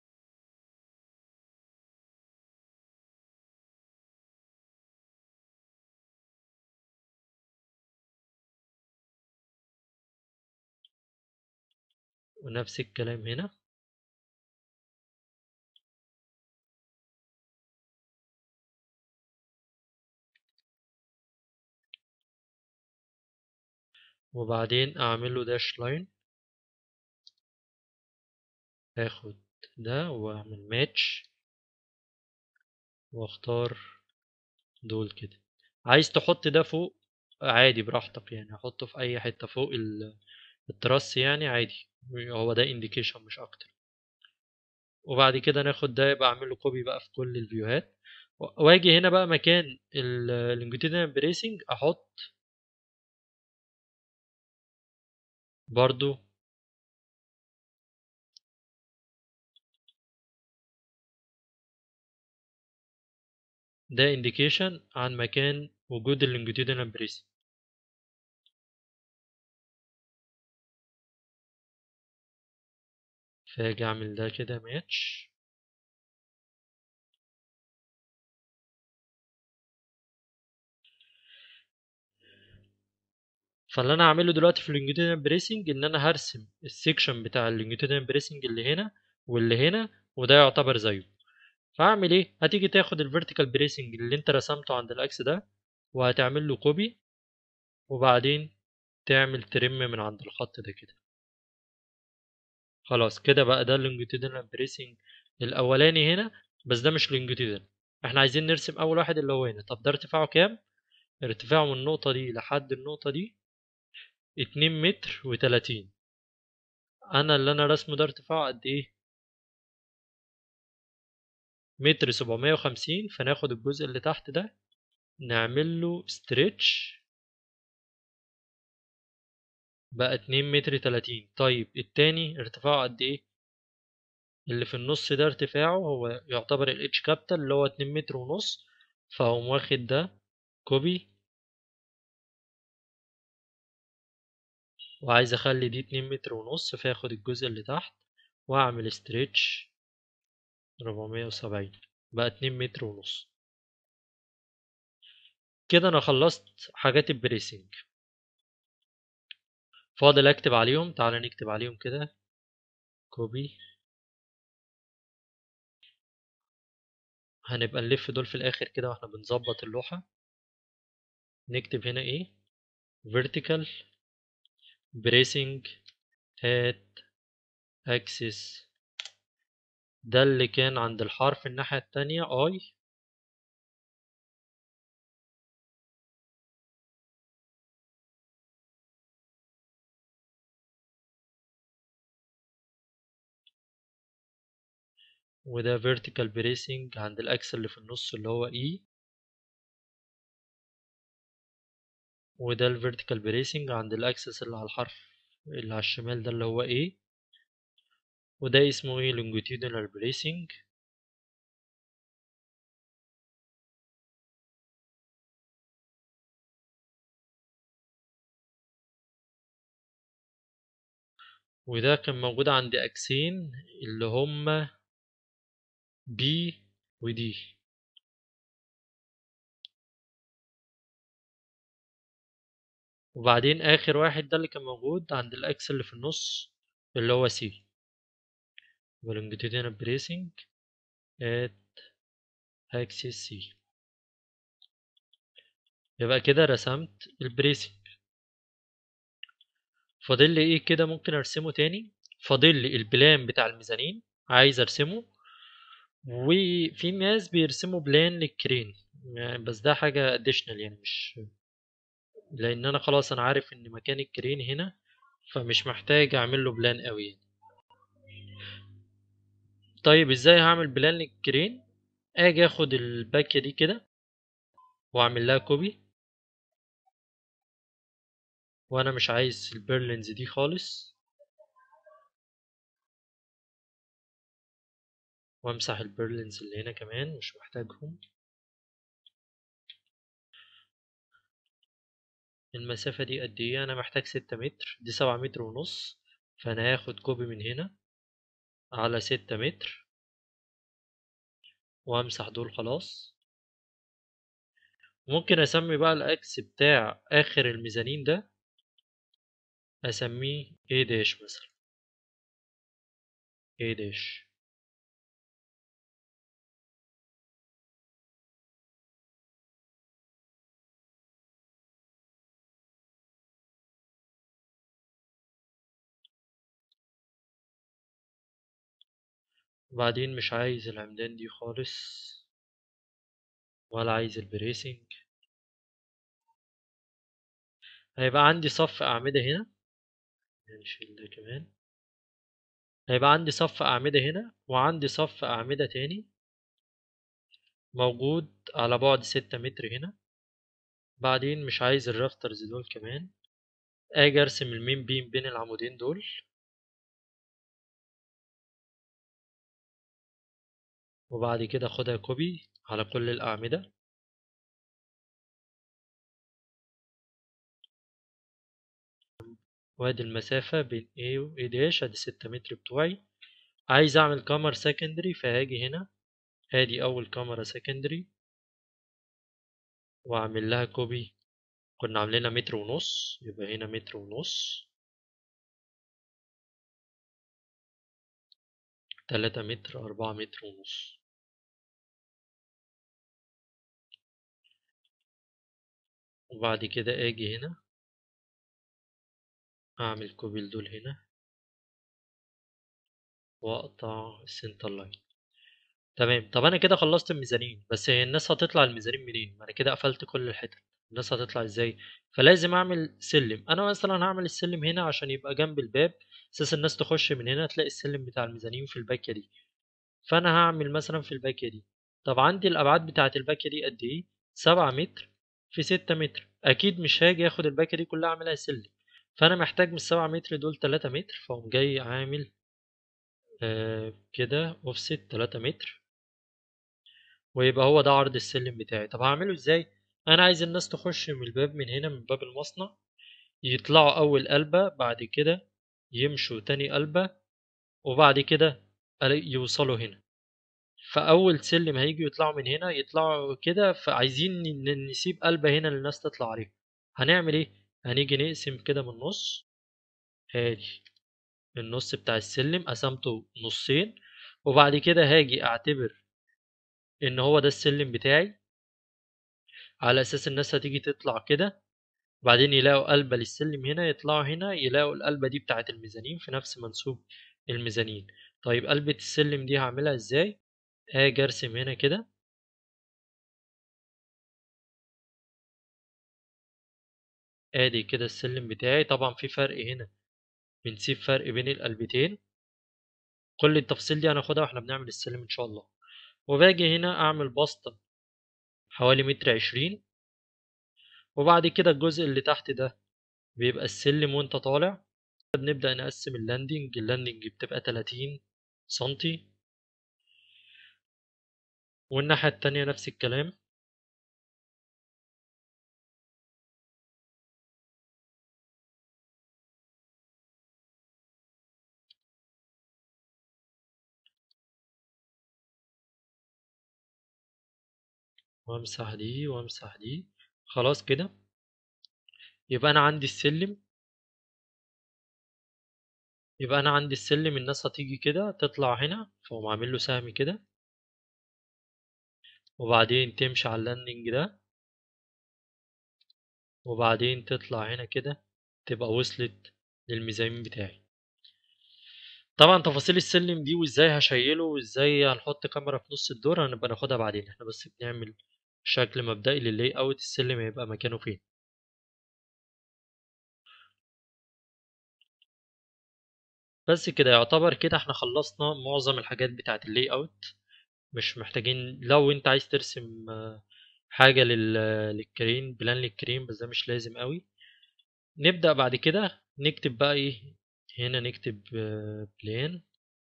ونفس الكلام هنا وبعدين اعمل له داش لاين اخد ده واعمل ماتش واختار دول كده عايز تحط ده فوق عادي براحتك يعني احطه في اي حتة فوق التراس يعني عادي هو ده انديكيشن مش اكتر وبعد كده ناخد ده يبقى اعمل له كوبي بقى في كل الفيوهات واجي هنا بقى مكان اللونجيتودينال بريسنج احط برضو ده indication عن مكان وجود اللونجيتودينال بريسنج فاجي اعمل ده كده ماتش فاللي انا هعمله دلوقتي في اللونجيتودينال بريسنج ان انا هرسم السيكشن بتاع اللونجيتودينال بريسنج اللي هنا واللي هنا وده يعتبر زيه فاعمل ايه هتيجي تاخد الفيرتيكال بريسنج اللي انت رسمته عند الاكس ده وهتعمل له كوبي وبعدين تعمل ترم من عند الخط ده كده خلاص كده بقى ده اللونجيتودينال بريسنج الاولاني هنا بس ده مش لونجيتودينال احنا عايزين نرسم اول واحد اللي هو هنا طب ده ارتفاعه كام ارتفاعه من النقطة دي لحد النقطة دي اتنين متر وتلاتين انا اللي انا رسمه ده ارتفاعه قد ايه متر سبعمية وخمسين فناخد الجزء اللي تحت ده نعمل له ستريتش بقى اتنين متر تلاتين طيب التاني ارتفاعه قد ايه اللي في النص ده ارتفاعه هو يعتبر الاتش كابيتال اللي هو اتنين متر ونص فهقوم واخد ده كوبي وعايز اخلي دي اتنين متر ونص فاخد الجزء اللي تحت واعمل ستريتش ربعمية وسبعين بقى اتنين متر ونص كده انا خلصت حاجات البريسنج فاضل اكتب عليهم تعالى نكتب عليهم كده كوبي هنبقى نلف دول في الاخر كده واحنا بنظبط اللوحة نكتب هنا ايه vertical bracing at axis ده اللي كان عند الحرف الناحية التانية I وده vertical bracing عند الأكس اللي في النص اللي هو E وده ال vertical bracing عند الأكسس اللي على الحرف اللي على الشمال ده اللي هو A وده اسمه ايه longitudinal bracing وده كان موجود عند أكسين اللي هما B ودي وبعدين آخر واحد ده اللي كان موجود عند الأكس اللي في النص اللي هو C longitudinal bracing at axis C يبقى كده رسمت البريسنج فاضل لي ايه كده ممكن ارسمه تاني فاضل لي البلان بتاع الميزانين عايز ارسمه وفي ناس بيرسموا بلان للكرين يعني بس ده حاجة اديشنال يعني مش لان انا خلاص انا عارف ان مكان الكرين هنا فمش محتاج اعمل له بلان قوي يعني. طيب ازاي هعمل بلان للكرين اجي اخد الباكية دي كده واعمل لها كوبي وانا مش عايز البيرلينز دي خالص وامسح البيرلينز اللي هنا كمان مش محتاجهم المسافة دي قد ايه انا محتاج ستة متر دي سبعة متر ونص فانا هاخد كوبي من هنا على ستة متر وامسح دول خلاص ممكن اسمي بقى الاكس بتاع اخر الميزانين ده اسميه A داش مثلا A داش وبعدين مش عايز العمدان دي خالص ولا عايز البريسنج هيبقى عندي صف أعمدة هنا نشيل ده كمان هيبقى عندي صف أعمدة هنا وعندي صف أعمدة تاني موجود على بعد ستة متر هنا بعدين مش عايز الرافترز دول كمان اجي ارسم المين بيم بين العمودين دول وبعد كده اخدها كوبي على كل الأعمدة وادي المسافة بين A و A داش ادي ستة متر بتوعي عايز اعمل كاميرا سكندري فهاجي هنا ادي اول كاميرا سكندري واعمل لها كوبي كنا عاملينها متر ونص يبقى هنا متر ونص تلاتة متر أربعة متر ونص وبعد كده اجي هنا اعمل كوبي لدول هنا واقطع السنتر لاين تمام طب انا كده خلصت الميزانين بس هي الناس هتطلع الميزانين منين ما انا كده قفلت كل الحتت الناس هتطلع ازاي فلازم اعمل سلم انا مثلا هعمل السلم هنا عشان يبقى جنب الباب اساس الناس تخش من هنا تلاقي السلم بتاع الميزانين في الباكيه دي فانا هعمل مثلا في الباكيه دي طب عندي الابعاد بتاعه الباكيه دي قد ايه 7 متر في 6 متر اكيد مش هاجي اخد الباكيه دي كلها اعملها سلم فانا محتاج من السبعة متر دول 3 متر فاقوم جاي عامل آه كده اوفست 3 متر ويبقى هو ده عرض السلم بتاعي طب هعمله ازاي انا عايز الناس تخش من الباب من هنا من باب المصنع يطلعوا اول قلبة بعد كده يمشوا تاني قلبة وبعد كده يوصلوا هنا فاول سلم هيجوا يطلعوا من هنا يطلعوا كده فعايزين نسيب قلبة هنا للناس تطلع عليها هنعمل ايه هنيجي نقسم كده من النص ادي النص بتاع السلم قسمته نصين وبعد كده هاجي اعتبر ان هو ده السلم بتاعي على اساس الناس هتيجي تطلع كده وبعدين يلاقوا قلبة للسلم هنا يطلعوا هنا يلاقوا القلبة دي بتاعت الميزانين في نفس منسوب الميزانين طيب قلبة السلم دي هعملها ازاي هاجي ارسم هنا كده ادي كده السلم بتاعي طبعا في فرق هنا بنسيب فرق بين القلبتين كل التفاصيل دي هناخدها واحنا بنعمل السلم ان شاء الله وباجي هنا اعمل بسطة حوالي متر عشرين وبعد كده الجزء اللي تحت ده بيبقى السلم وانت طالع بنبدأ نقسم اللاندنج اللاندنج بتبقى 30 سنتي والناحية التانية نفس الكلام وامسح دي وامسح دي خلاص كده يبقى انا عندي السلم يبقى انا عندي السلم الناس هتيجي كده تطلع هنا فاقوم عامل له سهم كده وبعدين تمشي على اللاندنج ده وبعدين تطلع هنا كده تبقى وصلت للميزانين بتاعي طبعا تفاصيل السلم دي وازاي هشيله وازاي هنحط كاميرا في نص الدور هنبقى ناخدها بعدين احنا بس بنعمل شكل مبدئي لللاي اوت السلم هيبقى مكانه فين بس كده يعتبر كده احنا خلصنا معظم الحاجات بتاعت اللاي اوت مش محتاجين لو انت عايز ترسم حاجة للكرين بلان للكرين بس ده مش لازم قوي نبدأ بعد كده نكتب بقى ايه هنا نكتب بلان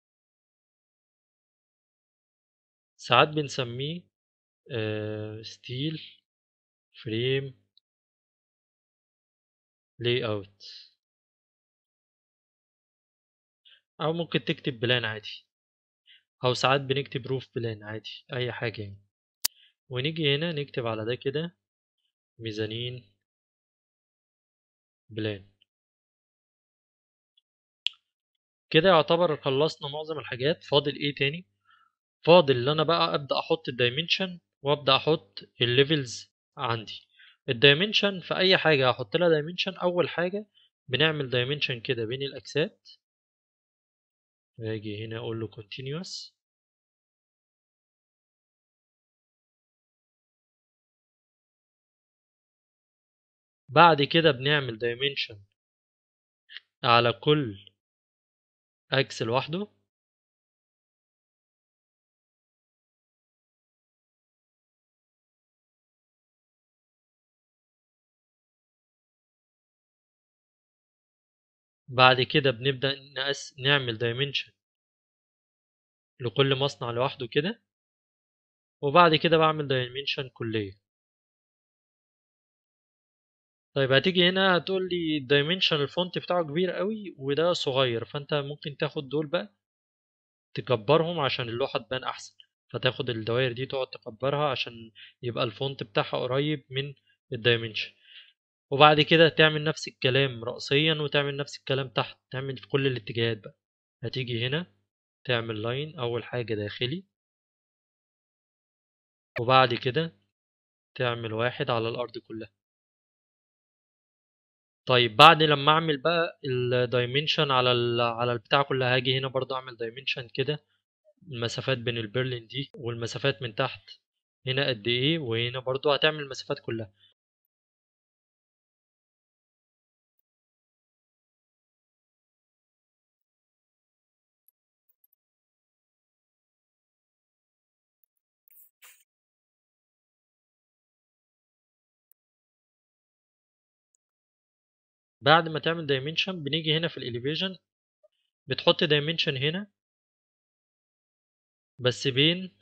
ساعات بنسميه ستيل فريم لاي اوت او ممكن تكتب بلان عادي او ساعات بنكتب روف بلان عادي اي حاجة يعني ونيجي هنا نكتب على ده كده ميزانين بلان كده يعتبر خلصنا معظم الحاجات فاضل ايه تاني فاضل ان انا بقى ابدا احط الدايمنشن وابدا احط الليفلز عندي الدايمنشن في اي حاجه هحط لها دايمنشن اول حاجه بنعمل دايمنشن كده بين الاجساد واجي هنا اقول له continuous بعد كده بنعمل دايمنشن على كل اكس لوحده بعد كده بنبدأ نقس نعمل دايمنشن لكل مصنع لوحده كده وبعد كده بعمل دايمنشن كلية طيب هتيجي هنا هتقول لي الدايمنشن الفونت بتاعه كبير قوي وده صغير فانت ممكن تاخد دول بقى تكبرهم عشان اللوحة تبان احسن فتاخد الدوائر دي تقعد تكبرها عشان يبقى الفونت بتاعها قريب من الدايمنشن وبعد كده تعمل نفس الكلام رأسيا وتعمل نفس الكلام تحت تعمل في كل الاتجاهات بقى هتيجي هنا تعمل لاين اول حاجة داخلي وبعد كده تعمل واحد على الارض كلها طيب بعد لما اعمل بقى الدايمنشن على ال على البتاع كلها هاجي هنا برضو اعمل دايمنشن كده المسافات بين البرلين دي والمسافات من تحت هنا قد ايه وهنا برضو هتعمل المسافات كلها بعد ما تعمل دايمنشن بنيجي هنا في الاليفيشن بتحط دايمنشن هنا بس بين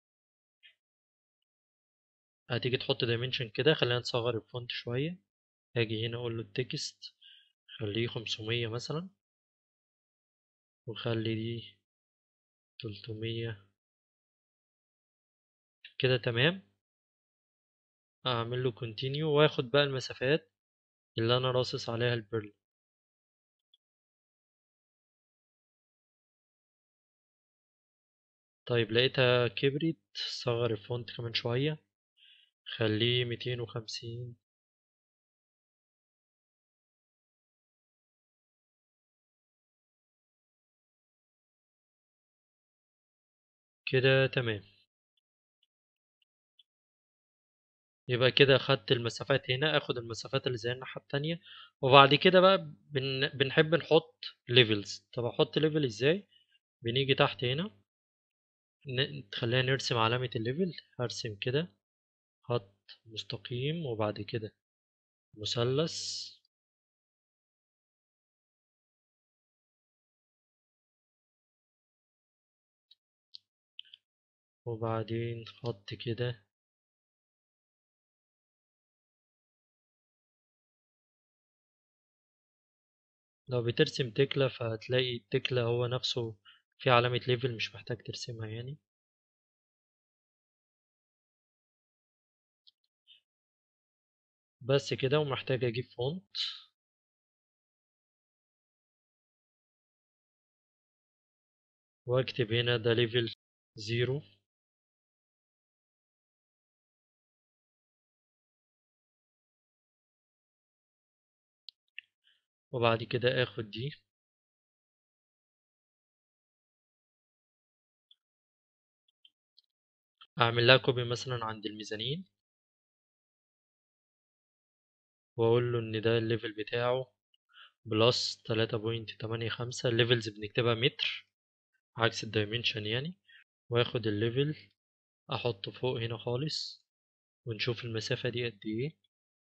هتيجي تحط دايمنشن كده خلينا نصغر الفونت شوية هاجي هنا اقول له التكست خليه 500 مثلا وخلي دي 300 كده تمام اعمل له continue واخد بقى المسافات اللي انا راصص عليها البرل طيب لقيتها كبرت صغر الفونت كمان شوية خليه ميتين وخمسين كده تمام يبقى كده اخدت المسافات هنا اخد المسافات اللي زي الناحية التانية وبعد كده بقى بن... بنحب نحط ليفلز طب احط ليفل ازاي بنيجي تحت هنا ن... خلينا نرسم علامة الليفل هرسم كده خط مستقيم وبعد كده مثلث وبعدين خط كده لو بترسم تكلة فهتلاقي التكلة هو نفسه في علامة ليفل مش محتاج ترسمها يعني بس كده ومحتاج اجيب فونت واكتب هنا ده ليفل زيرو وبعد كده اخد دي اعمل لها كوبي مثلا عند الميزانين واقول له ان ده الليفل بتاعه بلس تلاتة بوينت تمانية خمسة الليفلز بنكتبها متر عكس الدايمنشن يعني واخد الليفل احطه فوق هنا خالص ونشوف المسافة دي قد ايه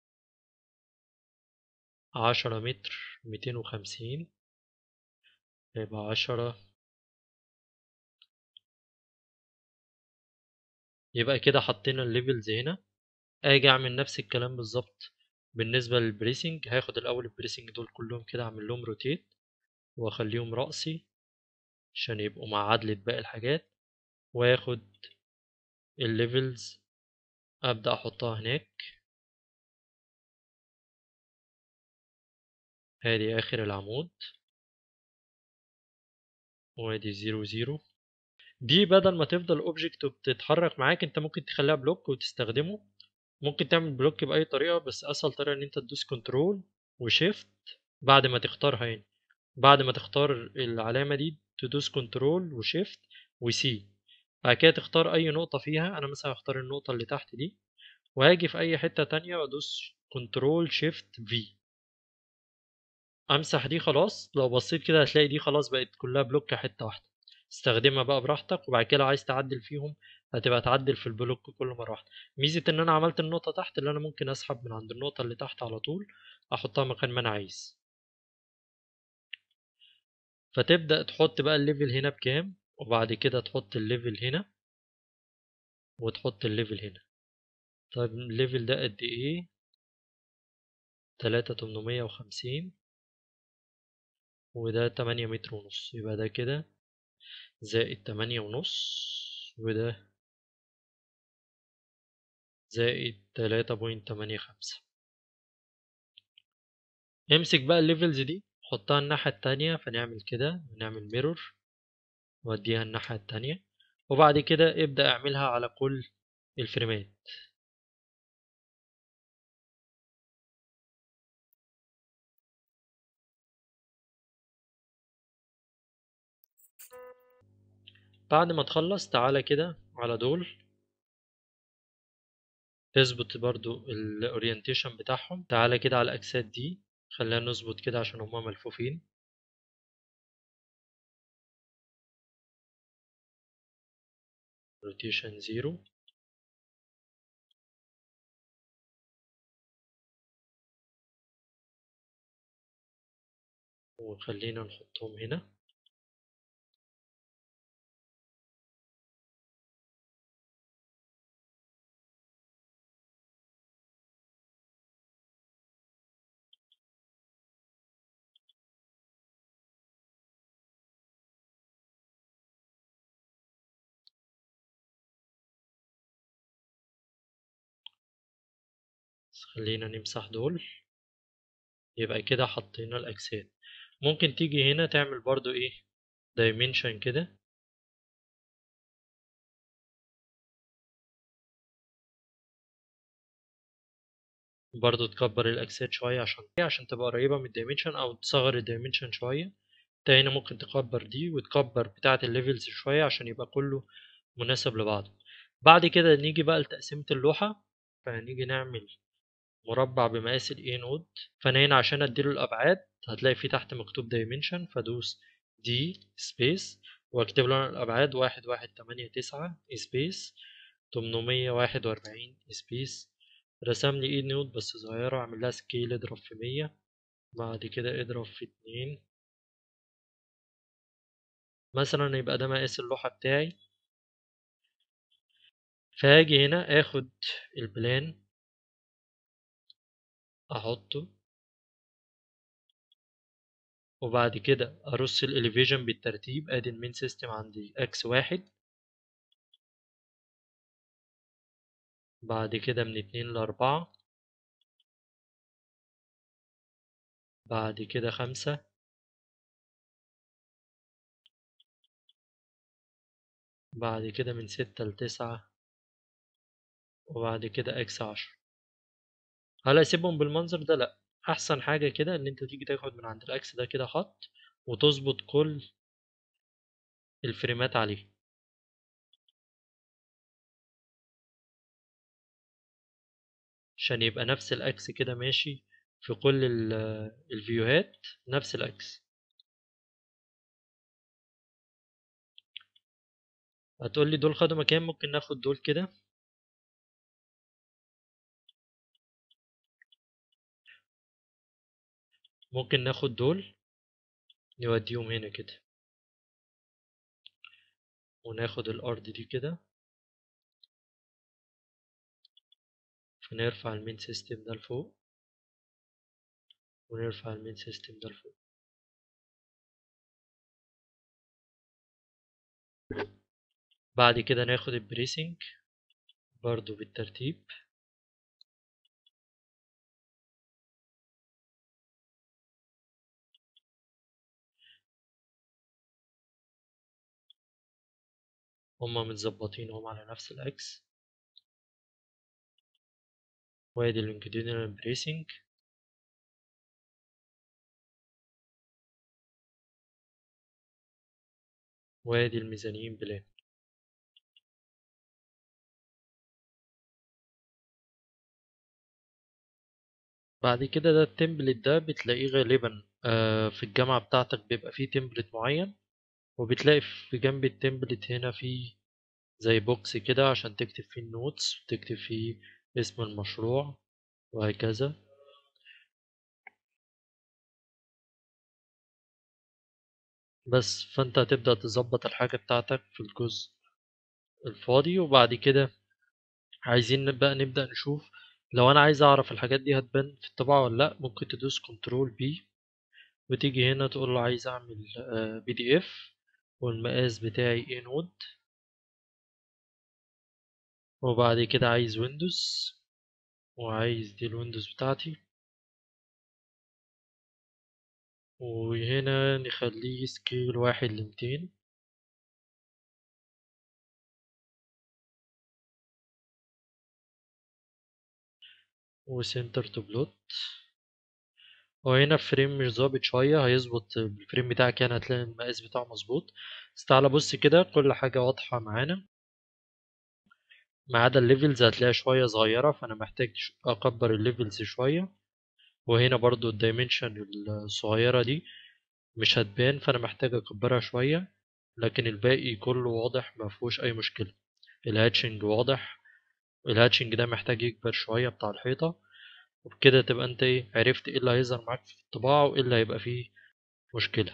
عشرة متر ميتين وخمسين يبقى عشرة يبقى كده حطينا الليفلز هنا اجي اعمل نفس الكلام بالظبط بالنسبة للبريسنج هاخد الاول البريسنج دول كلهم كده اعمل لهم روتيت واخليهم رأسي عشان يبقوا مع عدلة باقي الحاجات واخد الليفلز ابدأ احطها هناك هادي اخر العمود وادي زيرو زيرو دي بدل ما تفضل اوبجكت وبتتحرك معاك انت ممكن تخليها بلوك وتستخدمه ممكن تعمل بلوك بأي طريقة بس أسهل طريقة إن أنت تدوس كنترول وشيفت بعد ما تختارها يعني بعد ما تختار العلامة دي تدوس كنترول وشيفت وسي بعد كده تختار أي نقطة فيها أنا مثلا هختار النقطة اللي تحت دي وهاجي في أي حتة تانية وأدوس كنترول شيفت في أمسح دي خلاص لو بصيت كده هتلاقي دي خلاص بقت كلها بلوك حتة واحدة استخدمها بقى براحتك وبعد كده لو عايز تعدل فيهم هتبقى تعدل في البلوك كل مرة واحدة ميزة ان انا عملت النقطة تحت اللي انا ممكن اسحب من عند النقطة اللي تحت على طول احطها مكان ما انا عايز فتبدأ تحط بقى الليفل هنا بكام وبعد كده تحط الليفل هنا وتحط الليفل هنا طيب الليفل ده قد ايه تلاتة تمنمية وخمسين وده تمانية متر ونص يبقى ده كده زائد تمانية ونص وده زائد تلاتة بوينت تمانية خمسة امسك بقى الليفلز دي حطها الناحية التانية فنعمل كده ونعمل ميرور واديها الناحية التانية وبعد كده ابدأ اعملها على كل الفريمات بعد ما تخلص تعالى كده على دول تظبط برضو الاورينتيشن بتاعهم تعالى كده على الاجساد دي خلينا نظبط كده عشان هما ملفوفين روتيشن زيرو وخلينا نحطهم هنا بس خلينا نمسح دول يبقى كده حطينا الأجساد ممكن تيجي هنا تعمل برضو ايه دايمنشن كده برضو تكبر الأجساد شوية عشان عشان تبقى قريبة من الدايمنشن أو تصغر الدايمنشن شوية تاني ممكن تكبر دي وتكبر بتاعة الليفلز شوية عشان يبقى كله مناسب لبعضه بعد كده نيجي بقى لتقسيمة اللوحة فهنيجي نعمل مربع بمقاس ال A نود فأنا هنا عشان أديله الأبعاد هتلاقي في تحت مكتوب دايمنشن فدوس دي سبيس واكتب له الأبعاد واحد واحد تمانية تسعة سبيس تمنمية واحد وأربعين سبيس رسم لي ايه نود بس صغيرة اعمل لها سكيل اضرب في مية بعد كده اضرب في اتنين مثلا يبقى ده مقاس اللوحة بتاعي فهاجي هنا اخد البلان احطه وبعد كده ارص الاليفيجن بالترتيب ادي المين سيستم عندي اكس واحد بعد كده من اتنين لأربعة بعد كده خمسة بعد كده من ستة لتسعة وبعد كده اكس عشرة هل اسيبهم بالمنظر ده لأ احسن حاجة كده ان انت تيجي تاخد من عند الاكس ده كده خط وتظبط كل الفريمات عليه عشان يبقى نفس الاكس كده ماشي في كل الفيوهات نفس الاكس هتقول لي دول خدوا مكان ممكن ناخد دول كده ممكن ناخد دول نوديهم هنا كده وناخد الارض دي كده فنرفع المين سيستم ده لفوق ونرفع المين سيستم ده لفوق بعد كده ناخد البريسنج برضو بالترتيب هما متظبطين هم على نفس الاكس وادي اللونجيتودينال بريسنج وادي الميزانيين بلان بعد كده ده التمبلت ده بتلاقيه غالبا في الجامعة بتاعتك بيبقى فيه تمبلت معين وبتلاقي في جنب التمبلت هنا فيه زي بوكس كده عشان تكتب فيه النوتس وتكتب فيه اسم المشروع وهكذا بس فانت هتبدأ تظبط الحاجة بتاعتك في الجزء الفاضي وبعد كده عايزين نبقى نبدأ نشوف لو انا عايز اعرف الحاجات دي هتبان في الطباعة ولا لا ممكن تدوس كنترول بي وتيجي هنا تقول له عايز اعمل بي دي اف والمقاس بتاعي ايه نود وبعد كده عايز ويندوز وعايز دي الويندوز بتاعتي وهنا نخليه سكيل واحد لمتين وسنتر تو بلوت هو هنا الفريم مش ظابط شوية هيظبط الفريم بتاعك يعني هتلاقي المقاس بتاعه مظبوط بس تعالى بص كده كل حاجة واضحة معانا ما عدا الليفلز هتلاقيها شوية صغيرة فأنا محتاج ش- أكبر الليفلز شوية وهنا برضو الدايمنشن الصغيرة دي مش هتبان فأنا محتاج أكبرها شوية لكن الباقي كله واضح مفهوش أي مشكلة الهاتشنج واضح الهاتشنج ده محتاج يكبر شوية بتاع الحيطة وبكده تبقى انت ايه عرفت ايه اللي هيظهر معاك في الطباعة وايه اللي هيبقى فيه مشكلة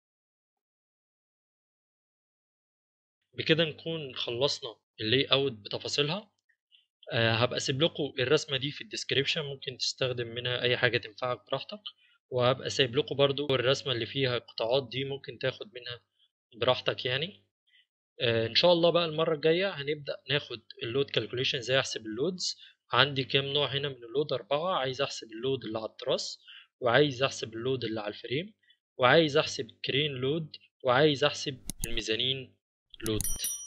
بكده نكون خلصنا اللي اوت بتفاصيلها أه هبقى اسيب لكم الرسمة دي في الديسكريبشن ممكن تستخدم منها اي حاجة تنفعك براحتك وهبقى سايب لكم برضو الرسمة اللي فيها القطاعات دي ممكن تاخد منها براحتك يعني آه، ان شاء الله بقى المره الجايه هنبدا ناخد اللود كالكوليشن ازاي احسب اللودز عندي كام نوع هنا من اللود اربعه عايز احسب اللود اللي على التراس وعايز احسب اللود اللي على الفريم وعايز احسب الكرين لود وعايز احسب الميزانين لود